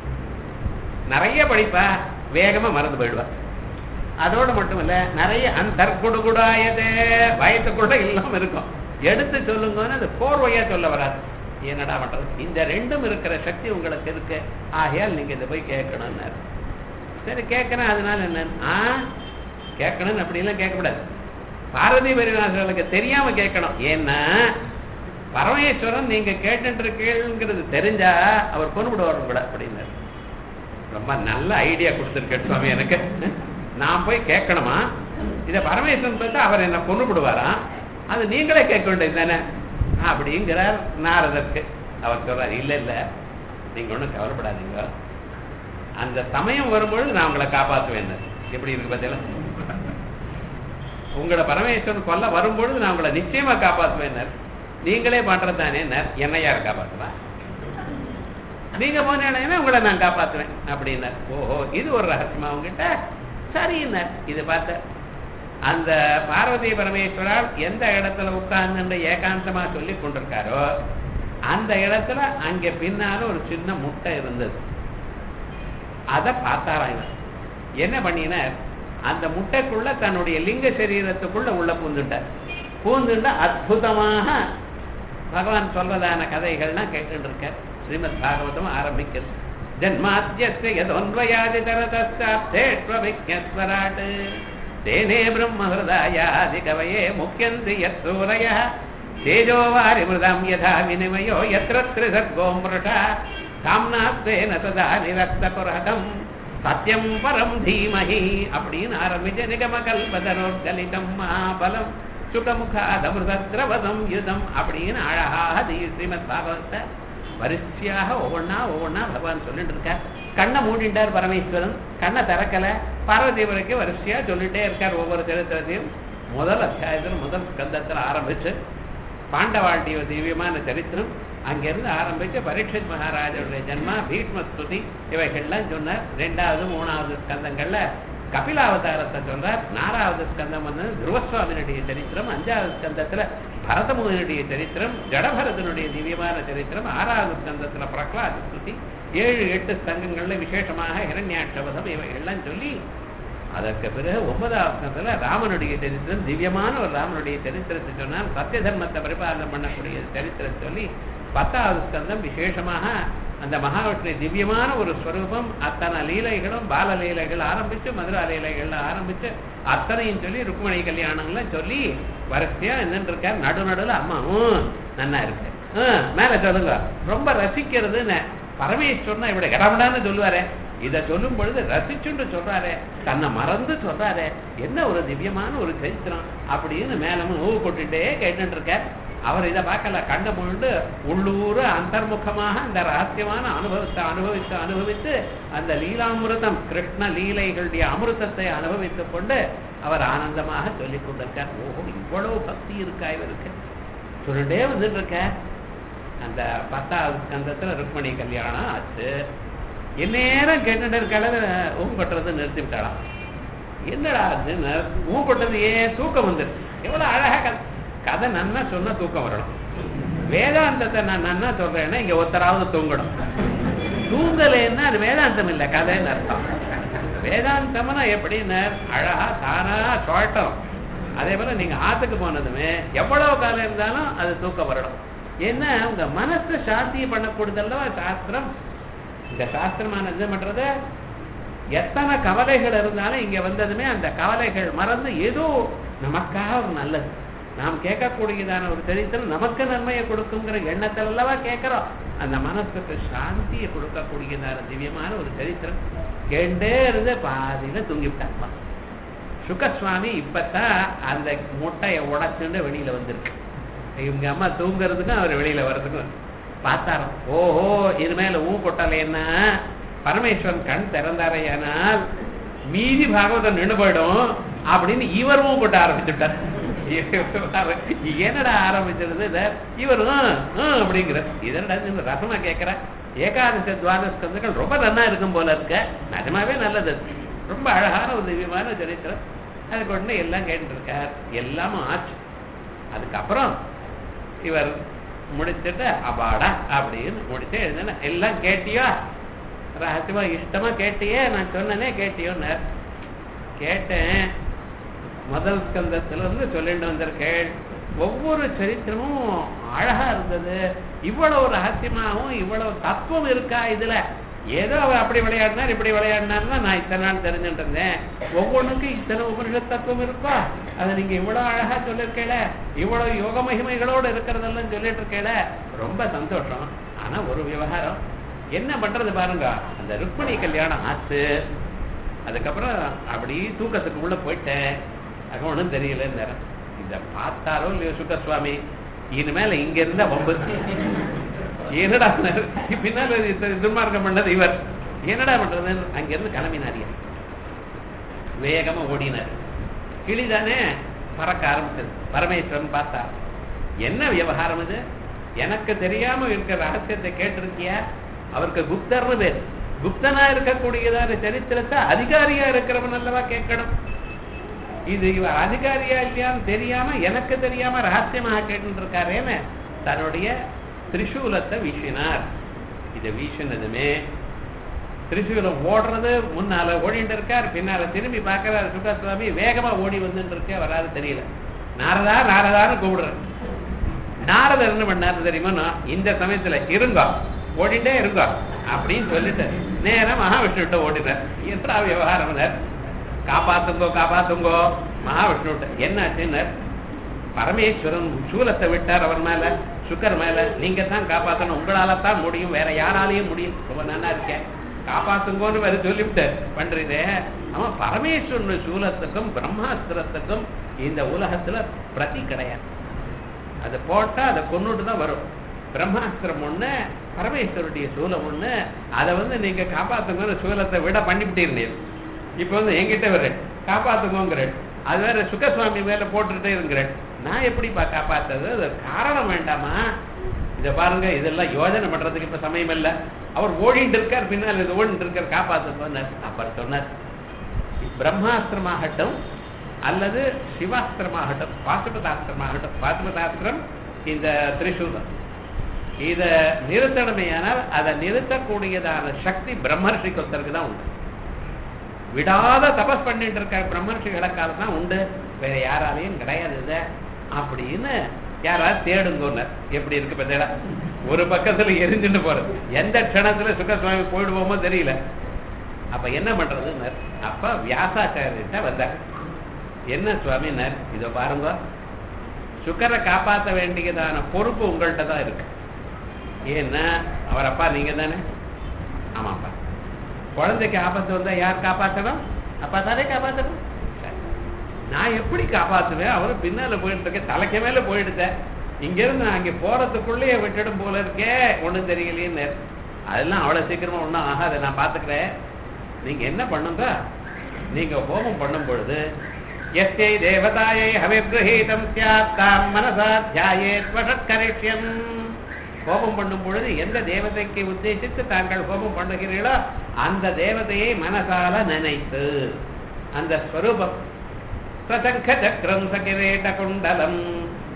Speaker 1: நிறைய படிப்பா வேகமா மறந்து போயிடுவா அதோட மட்டும் இல்ல நிறைய அந்தர்குடுகுடாயதே வயத்துக்குள்ள இல்லாம இருக்கும் எடுத்து சொல்லுங்கன்னு அது கோர்வையா சொல்ல வராது என்னடா பண்றது இந்த ரெண்டும் இருக்கிற சக்தி உங்களுக்கு இருக்கு ஆகையால் நீங்க இதை போய் கேட்கணும்னாரு சரி கேட்கறேன் அதனால என்ன ஆ கேட்கணும்னு அப்படிலாம் கேட்கக்கூடாது பாரதி பரிவாசர்களுக்கு தெரியாம கேட்கணும் ஏன்னா பரமேஸ்வரன் நீங்க கேட்டுட்டு இருக்கீங்கிறது தெரிஞ்சா அவர் கொண்டு விடுவார் கூட அப்படின்னாரு ரொம்ப நல்ல ஐடியா கொடுத்துருக்க சுவாமி எனக்கு நான் போய் கேட்கணுமா இதை பரமேஸ்வரன் பார்த்தா அவர் என்ன கொண்டு விடுவாராம் அது நீங்களே கேட்க வேண்டியது தானே அப்படிங்கிறார் நாரதற்கு அவர் சொல்றார் இல்ல இல்ல நீங்க ஒண்ணும் கவலைப்படாதீங்க அந்த சமயம் வரும்பொழுது நான் உங்களை காப்பாற்றுவேன் எப்படி இருக்கு பார்த்தீங்களா உங்களை பரமேஸ்வரன் கொல்ல வரும்பொழுது நான் உங்களை நிச்சயமா காப்பாற்றுவேன் நீங்களே பண்றதானே என்ன யார் காப்பாற்றுவா நீங்க போனீங்கன்னா உங்களை நான் காப்பாத்துவேன் அப்படின்னார் ஓஹோ இது ஒரு ரகசியமா உங்ககிட்ட சரின்னார் இது பார்த்த அந்த பார்வதி பரமேஸ்வரால் எந்த இடத்துல உட்கார்ந்து ஏகாந்தமா சொல்லி கொண்டிருக்காரோ அந்த இடத்துல அங்க பின்னால ஒரு சின்ன முட்டை இருந்தது அதை பார்த்தாராம் இவர் என்ன பண்ணினார் அந்த முட்டைக்குள்ள தன்னுடைய லிங்க சரீரத்துக்குள்ள உள்ள பூந்துட்டார் பூந்துண்ட அற்புதமாக பகவான் சொல்றதான கதைகள்லாம் கேட்டுட்டு இருக்கார் ஸ்ரீமத் பாகவதம் ஆரம்பிக்கிறது ஜன்மாத்தியஸ்ய யதொன்வயாதி தரதஸ்தாப்தேஷ்வவிக்ஞஸ்வராட் தேனே பிரம்ம ஹிருதாயாதி கவயே முக்கியந்தி யத் சூரய தேஜோ வாரி மிருதம் யதா வினிமயோ யத்ர த்ரிசர்கோ மிருஷா சாம்னாத்வேன ததா நிரக்த குரகம் சத்யம் பரம் தீமஹி அப்படின்னு ஆரம்பிச்சு நிகம கல்பதனோர்கலிதம் மகாபலம் சுகமுகாதமிருதத்ரவதம் யுதம் அப்படின்னு அழகாக தி ஸ்ரீமத் பாகவத்தை வரிசையாக ஒவ்வொன்னா ஒவ்வொன்னா பகவான் சொல்லிட்டு இருக்கார் கண்ணை மூடிட்டார் பரமேஸ்வரன் கண்ணை திறக்கல பார்வதி வரைக்கும் வரிசையா சொல்லிட்டே இருக்கார் ஒவ்வொரு சரித்திரத்தையும் முதல் அத்தியாயத்தில் முதல் ஸ்கந்தத்தில் ஆரம்பிச்சு பாண்டவாண்டிய திவ்யமான சரித்திரம் அங்கிருந்து ஆரம்பிச்சு பரீட்சித் மகாராஜனுடைய ஜென்மா பீஷ்ம ஸ்துதி இவைகள்லாம் சொன்னார் ரெண்டாவது மூணாவது ஸ்கந்தங்கள்ல கபிலாவதாரத்தை சொல்றார் நாலாவது ஸ்கந்தம் வந்து துருவசுவாமியினுடைய சரித்திரம் அஞ்சாவது ஸ்கந்தத்துல பரதமுகனுடைய சரித்திரம் ஜடபரதனுடைய திவ்யமான சரித்திரம் ஆறாவது ஸ்கந்தத்துல பிரகலாத ஸ்துதி ஏழு எட்டு ஸ்தங்கங்கள்ல விசேஷமாக ஹிரண்யாட்சவதம் இவைகள்லாம் சொல்லி அதற்கு பிறகு ஒன்பதாவது ஸ்கந்தத்துல ராமனுடைய சரித்திரம் திவ்யமான ஒரு ராமனுடைய சரித்திரத்தை சொன்னால் சத்திய தர்மத்தை பரிபாலனம் பண்ணக்கூடிய சரித்திரம் சொல்லி பத்தாவது ஸ்கந்தம் விசேஷமாக அந்த மகாவிஷ்ணு திவ்யமான ஒரு ஸ்வரூபம் அத்தனை லீலைகளும் பால லீலைகள் ஆரம்பிச்சு மதுரா லீலைகள் ஆரம்பிச்சு அத்தனையும் சொல்லி ருக்மணி கல்யாணங்கள்லாம் சொல்லி வரிசையா என்னன்னு இருக்கார் நடு நடுவில் அம்மா ஹம், நன்னா இருக்கு ஹம், மேல சொல்லுங்க ரொம்ப ரசிக்கிறதுன்னு பரமேஸ்வரன் இப்படி கடவுடான்னு சொல்லுவாரே இதை சொல்லும் பொழுது ரசிச்சுண்டு சொல்றாரே தன்னை மறந்து சொல்றாரே என்ன ஒரு திவ்யமான ஒரு சரித்திரம் அப்படின்னு மேலமும் ஊ கொட்டுட்டே கேட்டுட்டு இருக்கார் அவர் இதை பார்க்கல கண்ட முழுண்டு உள்ளூர அந்தர்முகமாக அந்த ரகசியமான அனுபவத்தை அனுபவித்து அனுபவித்து அந்த லீலாமிருதம் கிருஷ்ண லீலைகளுடைய அமிர்தத்தை அனுபவித்துக் கொண்டு அவர் ஆனந்தமாக சொல்லிக் கொண்டிருக்கார் ஓஹோ இவ்வளவு பக்தி இருக்கா இவருக்கு சொல்லிட்டே வந்துட்டு இருக்க அந்த பத்தாவது ஸ்கந்தத்துல ருக்மணி கல்யாணம் ஆச்சு இந்நேரம் கேட்டுட்டு இருக்கால ஊம் கொட்டுறது நிறுத்தி விட்டாளாம் என்னடா ஆச்சுன்னு ஊம் கொட்டது ஏன் தூக்கம் வந்துருச்சு எவ்வளவு அழகா கதை கதை நன்னா சொன்னா தூக்கம் வரணும் வேதாந்தத்தை நான் நன்னா சொல்றேன்னா இங்க ஒருத்தராவது தூங்கணும் தூங்கலைன்னா அது வேதாந்தம் இல்லை கதைன்னு அர்த்தம் வேதாந்தம்னா எப்படின்னு அழகா தானா சொல்லிட்டோம் அதே போல நீங்க ஆத்துக்கு போனதுமே எவ்வளவு காலம் இருந்தாலும் அது தூக்கம் வரணும் ஏன்னா உங்க மனசை சாந்தியை பண்ணக்கூடியதல்லவா சாஸ்திரம் இந்த சாஸ்திரமான என்ன பண்றது எத்தனை கவலைகள் இருந்தாலும் இங்க வந்ததுமே அந்த கவலைகள் மறந்து ஏதோ நமக்காக ஒரு நல்லது நாம் கேட்கக்கூடியதான ஒரு சரித்திரம் நமக்கு நன்மையை கொடுக்குங்கிற எண்ணத்தில் அல்லவா கேட்கிறோம் அந்த மனசுக்கு சாந்தியை கொடுக்கக்கூடியதான திவ்யமான ஒரு சரித்திரம் கேண்டே இருந்து பாதியில தூங்கிவிட்டாப்பா சுகசுவாமி இப்பதான் அந்த முட்டையை உடைச்சுட்டு வெளியில வந்திருக்கு இவங்க அம்மா தூங்குறதுக்கும் அவர் வெளியில வர்றதுக்கும் பார்த்தாராம் ஓஹோ இது மேல ஊ கொட்டலைன்னா பரமேஸ்வரன் கண் திறந்தாரையானால் மீதி பாகவதம் நின்று போயிடும் அப்படின்னு இவரும் கொட்ட ஆரம்பிச்சுட்டார் என்னடா ஆரம்பிச்சிருது இத இவரும் ஹம் அப்படிங்கிற இதனடா இந்த ரசமா கேட்கிற ஏகாதச துவாதச ஸ்கந்தங்கள் ரொம்ப நன்னா இருக்கும் போல இருக்க நிஜமாவே நல்லது அது. ரொம்ப அழகான ஒரு திவ்யமான சரித்திரம் அதுக்கு உடனே எல்லாம் கேட்டு இருக்கார் எல்லாமும் ஆச்சு அதுக்கப்புறம் இவர் முடிச்சுட்டு அபாடா அப்படின்னு முடிச்சு எழுதுன எல்லாம் கேட்டியோ ரகசியமா இஷ்டமா கேட்டியே நான் சொன்னனே கேட்டியோன்னார் கேட்டேன் முதல் ஸ்கந்தத்துல இருந்து சொல்லிட்டு வந்திருக்கேன் ஒவ்வொரு சரித்திரமும் அழகா இருந்தது இவ்வளவு ரகசியமாகவும் இவ்வளவு தத்துவம் இருக்கா இதுல ஏதோ அவர் அப்படி விளையாடினார் இப்படி விளையாடினார்னா நான் இத்தனை நாள் தெரிஞ்சுட்டு இருந்தேன் ஒவ்வொன்றுக்கும் இத்தனை உபனிஷத் தத்துவம் இருக்கா அதை நீங்க இவ்வளவு அழகா சொல்லிருக்கேல இவ்வளவு யோக மகிமைகளோட இருக்கிறதெல்லாம் சொல்லிட்டு இருக்கேல ரொம்ப சந்தோஷம் ஆனா ஒரு விவகாரம் என்ன பண்றது பாருங்க அந்த ருக்மிணி கல்யாணம் ஆச்சு அதுக்கப்புறம் அப்படி தூக்கத்துக்கு உள்ள போயிட்டேன் அது ஒன்றும் தெரியல நேரம் இத பார்த்தாரோ இல்லையோ சுக்கசுவாமி இனிமேல இங்க இருந்தா வம்பு என்னடா பின்னால இது துர்மார்க்கம் பண்ணது இவர் என்னடா பண்றது அங்க இருந்து கிளம்பினாரியா வேகமா ஓடினார் கிளிதானே பறக்க ஆரம்பிச்சது பரமேஸ்வரன் பார்த்தா என்ன விவகாரம் இது எனக்கு தெரியாம இருக்கிற ரகசியத்தை கேட்டிருக்கியா அவருக்கு குப்தர்னு பேர் குப்தனா இருக்கக்கூடியதான சரித்திரத்தை அதிகாரியா இருக்கிறவன் அல்லவா கேட்கணும் இது இவர் அதிகாரியா இல்லையான்னு தெரியாம எனக்கு தெரியாம ரகசியமாக கேட்டு இருக்காரேன்னு தன்னுடைய திரிசூலத்தை வீசினார் இதை வீசினதுமே திரிசூலம் ஓடுறது முன்னால ஓடிட்டு இருக்கார் பின்னால திரும்பி பார்க்கறாரு சுகசுவாமி வேகமா ஓடி வந்துட்டு இருக்கே வராது தெரியல நாரதா நாரதான்னு கூப்பிடுறேன் நாரதர் என்ன பண்ணாரு தெரியுமா இந்த சமயத்துல இருங்கோ ஓடிட்டே இருங்கோ அப்படின்னு சொல்லிட்டு நேரா மகாவிஷ்ணுகிட்ட ஓடினார் என்றா விவகாரம் காப்பாத்துங்கோ காப்பாத்துங்கோ மகாவிஷ்ணுகிட்ட என்ன ஆச்சுன்னு பரமேஸ்வரன் சூலத்தை விட்டார் அவர் மேல சுக்கர் மேல நீங்க தான் காப்பாத்தணும் உங்களால தான் முடியும் வேற யாராலையும் முடியும் ரொம்ப நல்லா இருக்கேன் காப்பாத்துங்கோன்னு வேற சொல்லிவிட்டு பண்றதே அவன் பரமேஸ்வரன் சூலத்துக்கும் பிரம்மாஸ்திரத்துக்கும் இந்த உலகத்துல பிரதி கிடையாது அதை போட்டா அதை கொண்டுட்டு தான் வரும் பிரம்மாஸ்திரம் ஒண்ணு பரமேஸ்வருடைய சூலம் ஒண்ணு அதை வந்து நீங்க காப்பாத்துங்கன்னு சூலத்தை விட பண்ணிவிட்டீர்கள் இப்ப வந்து எங்கிட்ட வர காப்பாத்துங்கோங்கிறேன் அது வேற சுகசுவாமி மேல போட்டுட்டே இருக்கிறேன் நான் எப்படிப்பா காப்பாத்துறது அது காரணம் வேண்டாமா இத பாருங்க இதெல்லாம் யோஜனை பண்றதுக்கு இப்ப சமயம் இல்ல அவர் ஓடிட்டு இருக்கார் பின்னால் இது ஓடிட்டு இருக்கார் காப்பாத்து அப்புறம் சொன்னார் பிரம்மாஸ்திரமாகட்டும் அல்லது சிவாஸ்திரமாகட்டும் பாசுபதாஸ்திரமாகட்டும் பாசுபதாஸ்திரம் இந்த திரிசூலம் இத நிறுத்தணுமையானால் அதை நிறுத்தக்கூடியதான சக்தி பிரம்மர்ஷி கொத்தருக்கு தான் உண்டு விடாத தபஸ் பண்ணிட்டு இருக்க பிரம்மர்ஷிகளுக்காக தான் உண்டு வேற யாராலையும் கிடையாது இது அப்படின்னு யாராவது தேடுங்கோன்னர் எப்படி இருக்கு இப்ப தேட ஒரு பக்கத்துல எரிஞ்சுட்டு போறது எந்த க்ஷணத்துல சுகசுவாமி போயிடுவோமோ தெரியல அப்ப என்ன பண்றதுன்னர் அப்ப வியாசாச்சாரியர்கிட்ட வந்தார் என்ன சுவாமினர் இதோ பாருங்க சுக்கரை காப்பாற்ற வேண்டியதான பொறுப்பு உங்கள்கிட்ட தான் இருக்கு ஏன்னா அவர் அப்பா நீங்க தானே ஆமாப்பா குழந்தைக்கு ஆபத்து வந்தா யார் காப்பாற்றணும் அப்பா தானே காப்பாற்றணும் நான் எப்படி காப்பாத்துவேன் அவரு பின்னால போயிட்டு இருக்கேன் தலைக்கு மேல போயிடுச்சேன் இங்க இருந்து நான் அங்க போறதுக்குள்ளேயே விட்டுடும் போல இருக்கே ஒண்ணும் தெரியலையேன்னு அதெல்லாம் அவ்வளவு சீக்கிரமா ஒண்ணும் ஆகாது நான் பாத்துக்கிறேன் நீங்க என்ன பண்ணுங்க நீங்க ஹோமம் பண்ணும் பொழுது எஸ்யை தேவதாயை ஹவிர்கிரகீதம் சியாத் தாம் மனசா தியாயேத் வஷட்கரிஷ்யம் ஹோமம் பண்ணும் பொழுது எந்த தேவதைக்கு உத்தேசித்து தாங்கள் ஹோமம் பண்ணுகிறீர்களோ அந்த தேவதையை மனசால நினைத்து அந்த ஸ்வரூபம் சசங்க சக்கரம் சகிரேட்ட குண்டலம்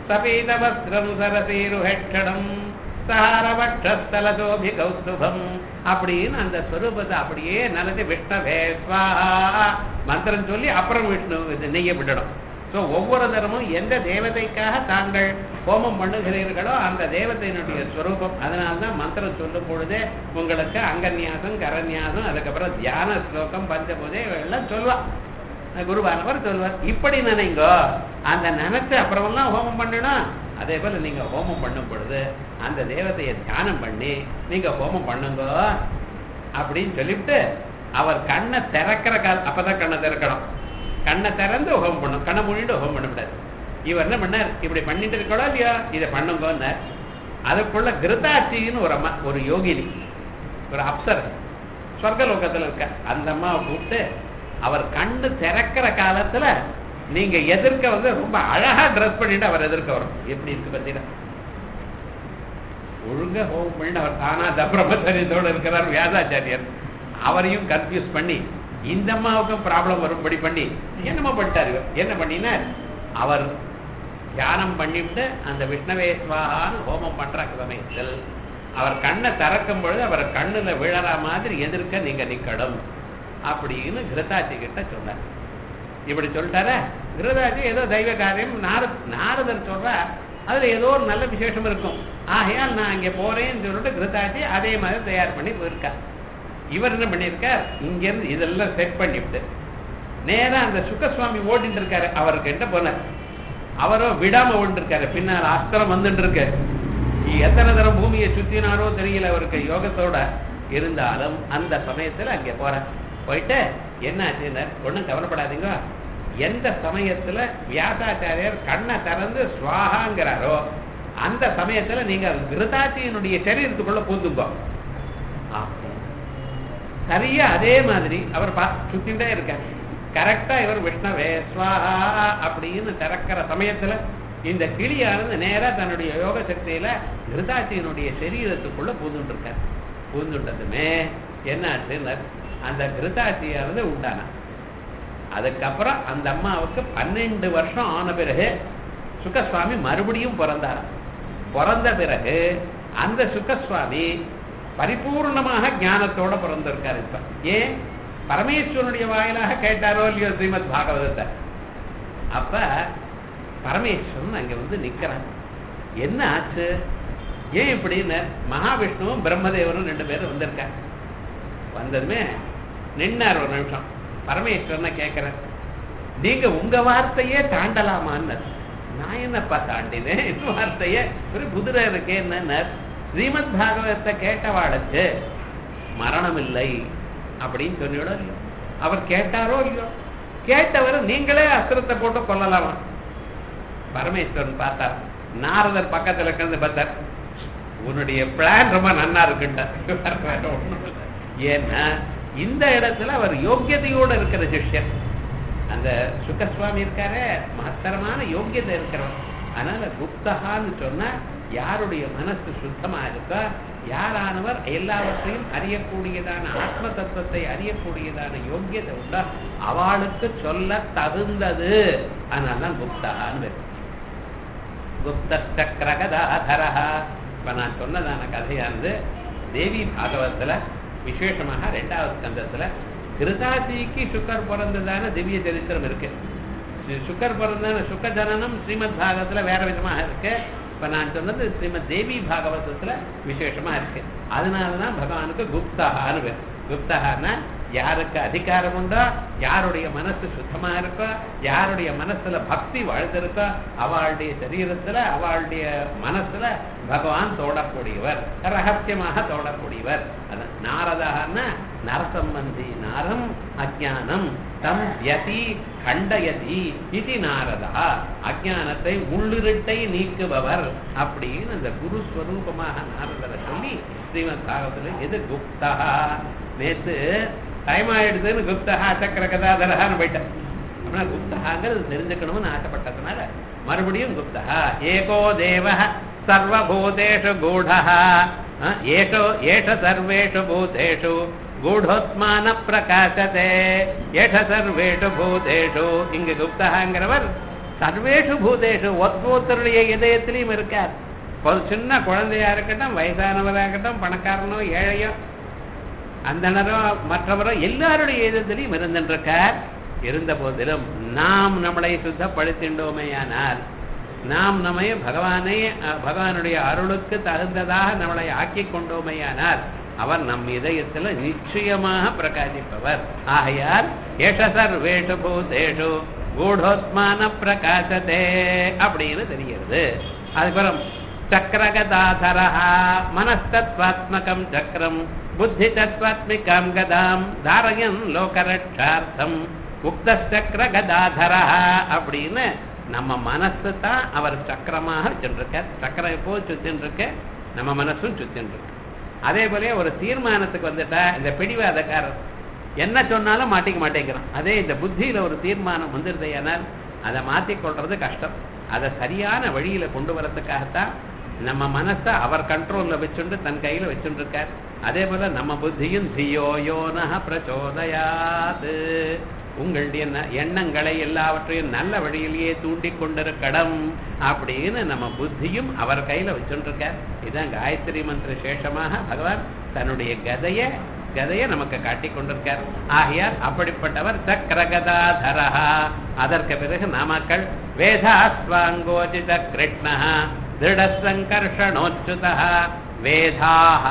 Speaker 1: சபீதவஸ்திரம் சரசீருஹெட்சடம் சாரவட்சஸ்தலசோபி கௌஸ்துபம் அப்படின்னு அந்த ஸ்வரூபத்தை அப்படியே நல்லது விஷ்ணவே ஸ்வாஹா மந்திரம் சொல்லி அப்புறம் விஷ்ணு இது நெய்ய விடணும் ஸோ ஒவ்வொரு தரமும் எந்த தேவதைக்காக தாங்கள் ஹோமம் பண்ணுகிறீர்களோ அந்த தேவதையினுடைய ஸ்வரூபம் அதனால தான் மந்திரம் சொல்லும் பொழுதே உங்களுக்கு அங்கன்யாசம் கரன்யாசம் அதுக்கப்புறம் தியான ஸ்லோகம் பஞ்சபூஜை எல்லாம் சொல்லுவா குருவானவர் சொல்வார் இப்படி நினைங்கோ அந்த நினைச்சு அப்புறமெல்லாம் ஹோமம் பண்ணணும் அதே போல நீங்க ஹோமம் பண்ணும் பொழுது அந்த தேவதையை தியானம் பண்ணி நீங்க ஹோமம் பண்ணுங்க அப்படின்னு சொல்லிவிட்டு அவர் கண்ணை திறக்கிற கால் அப்பதான் கண்ணை திறக்கணும் கண்ணை திறந்து ஹோமம் பண்ணும் கண்ணை மூடிட்டு ஹோமம் பண்ணக்கூடாது இவர் என்ன பண்ணார் இப்படி பண்ணிட்டு இருக்கோ இல்லையா இதை பண்ணுங்கன்னார் அதுக்குள்ள கிருதாட்சின்னு ஒரு அம்மா ஒரு யோகினி ஒரு அப்சர் சொர்க்கலோகத்துல இருக்க அந்த அம்மாவை கூப்பிட்டு அவர் கண்ணு திறக்கிற காலத்துல நீங்க எதிர்க்க வந்து ரொம்ப அழகா ட்ரெஸ் பண்ணிட்டு அவர் எதிர்க்க வரும் எப்படி இருக்கு பார்த்தீங்கன்னா ஒழுங்கா ஹோம் பண்ணிட்டு அவர் தானா பிரம்மச்சரியத்தோட இருக்கிறார் வியாசாச்சாரியர் அவரையும் கன்ஃபியூஸ் பண்ணி இந்த அம்மாவுக்கும் ப்ராப்ளம் வரும்படி பண்ணி என்னமோ பண்ணிட்டாரு இவர் என்ன பண்ணினார் அவர் தியானம் பண்ணிவிட்டு அந்த விஷ்ணவே சுவாகான்னு ஹோமம் பண்ற சமயத்தில் அவர் கண்ணை திறக்கும் பொழுது அவர் கண்ணுல விழற மாதிரி எதிர்க்க நீங்க நிக்கணும் அப்படின்னு கிருதாச்சி கிட்ட சொன்னார் இப்படி சொல்லிட்டாரா கிருதாச்சி ஏதோ தெய்வ காரியம் நார நாரதர் சொல்றா அதுல ஏதோ ஒரு நல்ல விசேஷம் இருக்கும் ஆகையால் நான் இங்க போறேன்னு சொல்லிட்டு கிருதாச்சி அதே மாதிரி தயார் பண்ணி போயிருக்கார் இவர் என்ன பண்ணியிருக்கார் இங்கிருந்து இதெல்லாம் செட் பண்ணிவிட்டு நேரா அந்த சுக்கசுவாமி ஓடிட்டு இருக்காரு அவருக்கு என்ன போனார் அவரோ விடாம ஓடிட்டு இருக்காரு பின்னால் அஸ்திரம் வந்துட்டு இருக்கு எத்தனை தரம் பூமியை சுத்தினாரோ தெரியல அவருக்கு யோகத்தோட இருந்தாலும் அந்த சமயத்துல அங்க போறேன் போயிட்டு என்ன ஆச்சுன்னா ஒண்ணும் கவலைப்படாதீங்க எந்த சமயத்துல வியாசாச்சாரியர் கண்ணை திறந்து சுவாகாங்கிறாரோ அந்த சமயத்துல நீங்க கிருதாச்சியினுடைய சரீரத்துக்குள்ள பூந்துங்கோ சரியா அதே மாதிரி அவர் பா சுத்திட்டே இருக்கார் கரெக்டா இவர் விஷ்ணவே ஸ்வாஹா அப்படின்னு திறக்கிற சமயத்துல இந்த கிளியானது நேரா தன்னுடைய யோக சக்தியில கிருதாச்சியினுடைய சரீரத்துக்குள்ள பூந்துட்டு இருக்கார் பூந்துட்டதுமே என்ன ஆச்சுன்னா அந்த கிருதாச்சியானது உண்டானா அதுக்கப்புறம் அந்த அம்மாவுக்கு பன்னெண்டு வருஷம் ஆன பிறகு சுக்கசுவாமி மறுபடியும் பிறந்தார் பிறந்த பிறகு அந்த சுக்கசுவாமி பரிபூர்ணமாக ஞானத்தோட பிறந்திருக்காரு இப்ப ஏன் பரமேஸ்வரனுடைய வாயிலாக கேட்டாரோ இல்லையோ ஸ்ரீமத் பாகவதத்தை அப்ப பரமேஸ்வரன் அங்க வந்து நிக்கிறான் என்ன ஆச்சு ஏன் இப்படின்னு மகாவிஷ்ணுவும் பிரம்மதேவரும் ரெண்டு பேரும் வந்திருக்காங்க வந்ததுமே நின்னார் ஒரு நிமிஷம் பரமேஸ்வரனை கேட்கிறேன் நீங்க உங்க வார்த்தையே தாண்டலாமான்னு நான் என்னப்பா தாண்டினேன் இந்த வார்த்தைய ஒரு குதிரை இருக்கே என்ன ஸ்ரீமத் பாகவதத்தை கேட்டவாளுக்கு மரணம் இல்லை அப்படின்னு சொன்னீடோ இல்லையோ அவர் கேட்டாரோ இல்லையோ கேட்டவர் நீங்களே அஸ்திரத்தை போட்டு கொல்லலாமா பரமேஸ்வரன் பார்த்தார் நாரதர் பக்கத்துல உட்கார்ந்து பார்த்தார் உன்னுடைய பிளான் ரொம்ப நன்னா இருக்குன்ட்டார் ஏன்னா இந்த இடத்துல அவர் யோக்கியதையோட இருக்கிற சிஷ்யன் அந்த சுக்கசுவாமி இருக்காரு மகத்தரமான யோக்கியதை இருக்கிறவர் அதனால குப்தகான்னு சொன்னா யாருடைய மனசு சுத்தமா இருக்கா யாரானவர் எல்லாவற்றையும் அறியக்கூடியதான ஆத்ம தத்துவத்தை அறியக்கூடியதான யோக்கியதை உண்டா அவளுக்கு சொல்ல தகுந்தது அதனால்தான் குப்தகான்னு குப்தக்கரகதாதரா இப்ப நான் சொன்னதான கதையானது தேவி பாகவத்துல விசேஷமாக ரெண்டாவது ஸ்கந்தத்துல கிருதாசிக்கு சுக்கர் பிறந்ததான திவ்ய சரித்திரம் இருக்கு சுக்கர் பிறந்தான சுக்க ஜனனம் ஸ்ரீமத் பாகவத்துல வேற விதமாக இருக்கு இப்ப நான் சொன்னது ஸ்ரீமத் தேவி பாகவதத்துல விசேஷமா இருக்கு அதனாலதான் பகவானுக்கு குப்தகான்னு பேர் குப்தகான்னா யாருக்கு அதிகாரம் உண்டோ யாருடைய மனசு சுத்தமா இருக்கோ யாருடைய மனசுல பக்தி வாழ்ந்திருக்கோ அவளுடைய சரீரத்துல அவளுடைய மனசுல பகவான் தோடக்கூடியவர் ரகசியமாக தோடக்கூடியவர் அது நாரதான்னா நரசம்பந்தி நாரம் அஜானம் தம் யதி கண்டயதி இது நாரதா அஜானத்தை உள்ளிருட்டை நீக்குபவர் அப்படின்னு அந்த குரு ஸ்வரூபமாக நாரதரை சொல்லி ஸ்ரீமத் பாகவத்துல எது குப்தா நேத்து டைம் ஆயிடுதுன்னு குப்தஹா சக்கர கதாதரஹான்னு போயிட்டேன் அப்படின்னா குப்தஹாங்கிறது தெரிஞ்சுக்கணும்னு ஆசைப்பட்டதுனால மறுபடியும் குப்தஹா ஏகோ தேவ சர்வபூதேஷு கூடா ஏஷோ ஏஷ சர்வேஷு பூதேஷு கூடோத்மான பிரகாசத்தே ஏஷ சர்வேஷு பூதேஷு இங்கு குப்தஹாங்கிறவர் சர்வேஷு பூதேஷு ஒருத்தருடைய இதயத்திலையும் இருக்கார் ஒரு சின்ன குழந்தையா இருக்கட்டும் வயசானவராக இருக்கட்டும் பணக்காரனோ ஏழையோ அந்தனரோ மற்றவரோ எல்லாருடைய இதயத்திலையும் இருந்திருக்கார் இருந்த போதிலும் நாம் நம்மளை சுத்தப்படுத்தின்றோமேயானால் நாம் நம்மை பகவானை அஹ், பகவானுடைய அருளுக்கு தகுந்ததாக நம்மளை ஆக்கி கொண்டோமேயானால் அவர் நம் இதயத்துல நிச்சயமாக பிரகாசிப்பவர் ஆகையால் ஏஷ சர்வேஷு பூதேஷு கூடோத்மான பிரகாசத்தே அப்படின்னு தெரிகிறது அதுக்கப்புறம் சக்கரகதாதரஹா மனஸ்தத்வாத்மகம் சக்கரம் புத்தி தத்வாத்மிகாம் கதாம் தாரயன் லோகரட்சார்த்தம் உக்த சக்கர கதாதரஹா அப்படின்னு நம்ம மனசு தான் அவர் சக்கரமாக வச்சுருக்கார் சக்கரம் எப்போ சுத்தின்னு இருக்கு நம்ம மனசும் சுத்தின்னு இருக்கு அதே போல ஒரு தீர்மானத்துக்கு வந்துட்டா இந்த பிடிவாதக்காரர் என்ன சொன்னாலும் மாட்டிக்க மாட்டேங்கிறான் அதே இந்த புத்தியில ஒரு தீர்மானம் வந்துருதையானால் அதை மாத்திக்கொள்றது கஷ்டம் அதை சரியான வழியில கொண்டு வரதுக்காகத்தான் நம்ம மனசை அவர் கண்ட்ரோல்ல வச்சுண்டு தன் கையில வச்சுட்டு இருக்கார் அதே போல நம்ம புத்தியும் தியோ யோனஹ பிரச்சோதயாது உங்களுடைய ந- எண்ணங்களை எல்லாவற்றையும் நல்ல வழியிலேயே தூண்டி கொண்டிருக்கடம் அப்படின்னு நம்ம புத்தியும் அவர் கையில வச்சுட்டு இருக்கார் இதான் காயத்ரி மந்திர சேஷமாக பகவான் தன்னுடைய கதைய கதைய நமக்கு காட்டிக் கொண்டிருக்கார் ஆகையால் அப்படிப்பட்டவர் சக்கரகதாதரஹா அதற்கு பிறகு நாமக்கள் வேதாஸ்வாங்கோஜித கிருஷ்ணா திருடசங்கர்ஷணோச்சுதா வேதாக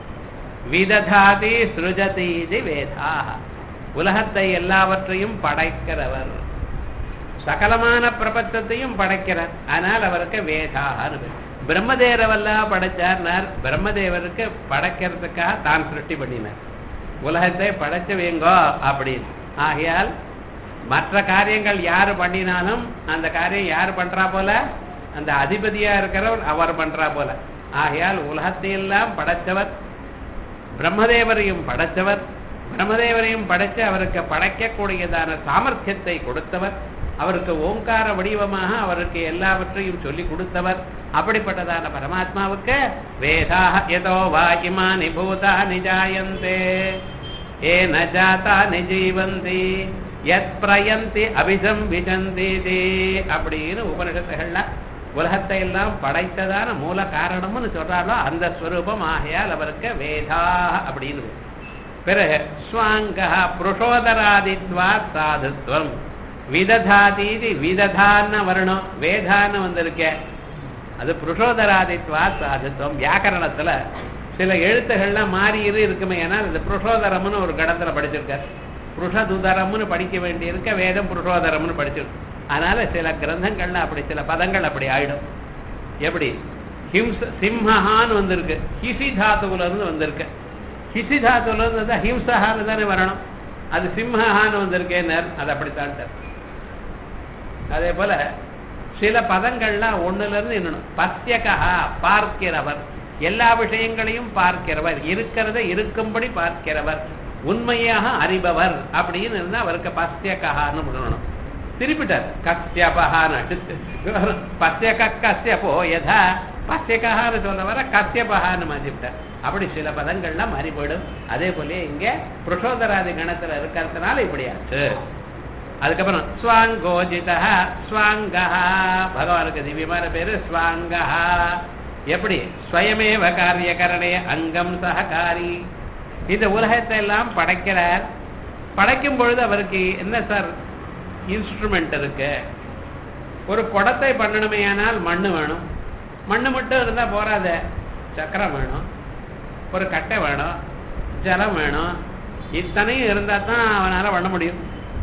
Speaker 1: விததாதி சிருஜதி இது வேதாக உலகத்தை எல்லாவற்றையும் படைக்கிறவர் சகலமான பிரபஞ்சத்தையும் படைக்கிறார் ஆனால் அவருக்கு வேதான்னு பேர். பிரம்மதேவரெல்லாம் படைச்சார்னார் பிரம்மதேவருக்கு படைக்கிறதுக்காக தான் சிருஷ்டி பண்ணினார் உலகத்தை படைச்சு வைங்கோ அப்படின்னு ஆகையால் மற்ற காரியங்கள் யாரு பண்ணினாலும் அந்த காரியம் யாரு பண்றா போல அந்த அதிபதியா இருக்கிறவர் அவர் பண்றா போல ஆகையால் உலகத்தை எல்லாம் படைச்சவர் பிரம்மதேவரையும் படைச்சவர் பிரம்மதேவரையும் படைச்சு அவருக்கு படைக்கக்கூடியதான சாமர்த்தியத்தை கொடுத்தவர் அவருக்கு ஓங்கார வடிவமாக அவருக்கு எல்லாவற்றையும் சொல்லி கொடுத்தவர் அப்படிப்பட்டதான பரமாத்மாவுக்கு வேதாக எதோ வாகிமானி பூதானி ஜாயந்தே ஏ ந ஜாதானி ஜீவந்தி யத் பிரயந்தி அபிசம் விஜந்தி அப்படின்னு உபனிஷத்துகள்ல உலகத்தை எல்லாம் படைத்ததான மூல காரணம்னு சொல்றாரோ அந்த ஸ்வரூபம் ஆகையால் அவருக்கு வேதா அப்படின்னு பேர். பிறகு ஸ்வாங்கா புருஷோதராதித்வா சாதுத்வம் விததாதீதி விததான்னு வரணும் வேதான்னு வந்திருக்கே அது புருஷோதராதித்வா சாதுத்வம் வியாக்கரணத்துல சில எழுத்துகள்லாம் மாறி இரு இருக்குமே ஏன்னா இது புருஷோதரம்னு ஒரு கடத்துல படிச்சிருக்கார் புருஷதுதரம்னு படிக்க வேண்டியிருக்க வேதம் புருஷோதரம்னு படிச்சிருக்கு அதனால சில கிரந்தங்கள்ல அப்படி சில பதங்கள் அப்படி ஆயிடும் எப்படி ஹிம்ச சிம்மஹான்னு வந்திருக்கு ஹிசி தாத்துவுல இருந்து வந்திருக்கு ஹிசி தாத்துவுல இருந்து வந்தா ஹிம்சஹான்னு தானே வரணும் அது சிம்மஹான்னு வந்திருக்கேன்னர் அது அப்படித்தான் அதே போல சில பதங்கள்லாம் ஒண்ணுல இருந்து இன்னொன்னு பத்தியகா பார்க்கிறவர் எல்லா விஷயங்களையும் பார்க்கிறவர் இருக்கிறத இருக்கும்படி பார்க்கிறவர் உண்மையாக அறிபவர் அப்படின்னு இருந்தா அவருக்கு பத்தியகான்னு சொல்லணும் திருப்பிட்டார் கஸ்யபகான்னு பத்தியக கஸ்யபோ யதா பத்தியகான்னு சொல்ல வர கஸ்யபகான்னு மாற்றிவிட்டார் அப்படி சில பதங்கள்லாம் மாறி போயிடும் அதே போல இங்க புருஷோதராதி கணத்துல இருக்கிறதுனால இப்படியாச்சு அதுக்கப்புறம் ஸ்வாங்கோஜிதா ஸ்வாங்கா பகவானுக்கு திவ்யமான பேரு ஸ்வாங்கா எப்படி ஸ்வயமேவ காரியகரணே அங்கம் சககாரி இந்த உலகத்தை எல்லாம் படைக்கிறார் படைக்கும் பொழுது அவருக்கு என்ன சார் இன்ஸ்ட்ருமெண்ட் இருக்கு ஒரு குடத்தை பண்ணணுமேயானால் மண்ணு வேணும் மண்ணு மட்டும் இருந்தா போறாத சக்கரம் வேணும் ஒரு கட்டை வேணும் ஜலம் வேணும் இத்தனையும் இருந்தா தான் அவனால பண்ண முடியும்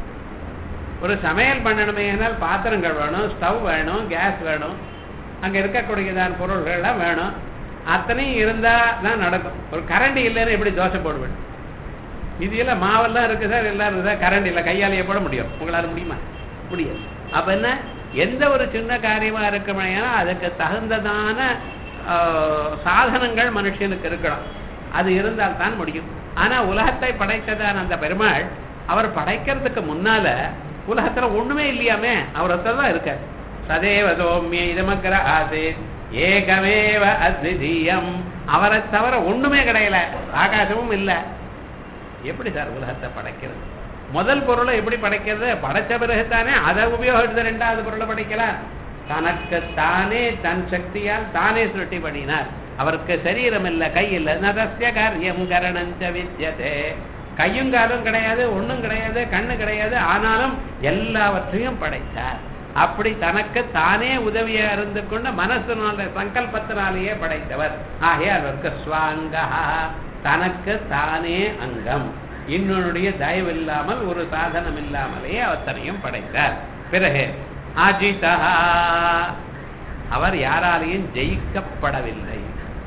Speaker 1: ஒரு சமையல் பண்ணணுமேயானால் பாத்திரங்கள் வேணும் ஸ்டவ் வேணும் கேஸ் வேணும் அங்க இருக்கக்கூடியதான பொருள்கள்லாம் வேணும் அத்தனையும் இருந்தா தான் நடக்கும் ஒரு கரண்டி இல்லைன்னு எப்படி தோசை போடுவேன் இது எல்லாம் மாவெல்லாம் இருக்கு சார் எல்லாம் இருக்குதா கரண்ட் இல்லை கையாலேயே போட முடியும் உங்களால முடியுமா முடியாது அப்ப என்ன எந்த ஒரு சின்ன காரியமா இருக்குமையா அதுக்கு தகுந்ததான ஆஹ், சாதனங்கள் மனுஷனுக்கு இருக்கணும் அது இருந்தால் தான் முடியும் ஆனா உலகத்தை படைத்ததான அந்த பெருமாள் அவர் படைக்கிறதுக்கு முன்னால உலகத்துல ஒண்ணுமே இல்லையாமே அவர் ஒருத்தர் தான் இருக்கார் சதேவ சோமிய இதமக்கிற ஆசே ஏகமேவ அத்விதீயம் அவரை தவிர ஒண்ணுமே கிடையல ஆகாசமும் இல்லை எப்படி சார் உலகத்தை படைக்கிறது முதல் பொருளை எப்படி படைக்கிறது படைச்ச பிறகுதானே அதை உபயோகித்து ரெண்டாவது பொருளை படைக்கலாம் தனக்கு தானே தன் சக்தியால் தானே சுருட்டி பண்ணினார் அவருக்கு சரீரம் இல்ல கை இல்ல நதஸ்ய காரியம் கரணஞ்ச வித்யதே கையும் காலும் கிடையாது ஒண்ணும் கிடையாது கண்ணு கிடையாது ஆனாலும் எல்லாவற்றையும் படைத்தார் அப்படி தனக்கு தானே உதவியா இருந்து கொண்டு மனசுனால சங்கல்பத்தினாலேயே படைத்தவர் ஆகையால் அவருக்கு ஸ்வாங்கா தனக்கு தானே அங்கம் இன்னொன்னுடைய தயவு இல்லாமல் ஒரு சாதனம் இல்லாமலே அவத்தனையும் படைத்தார் பிறகு அஜிதா அவர் யாராலையும் ஜெயிக்கப்படவில்லை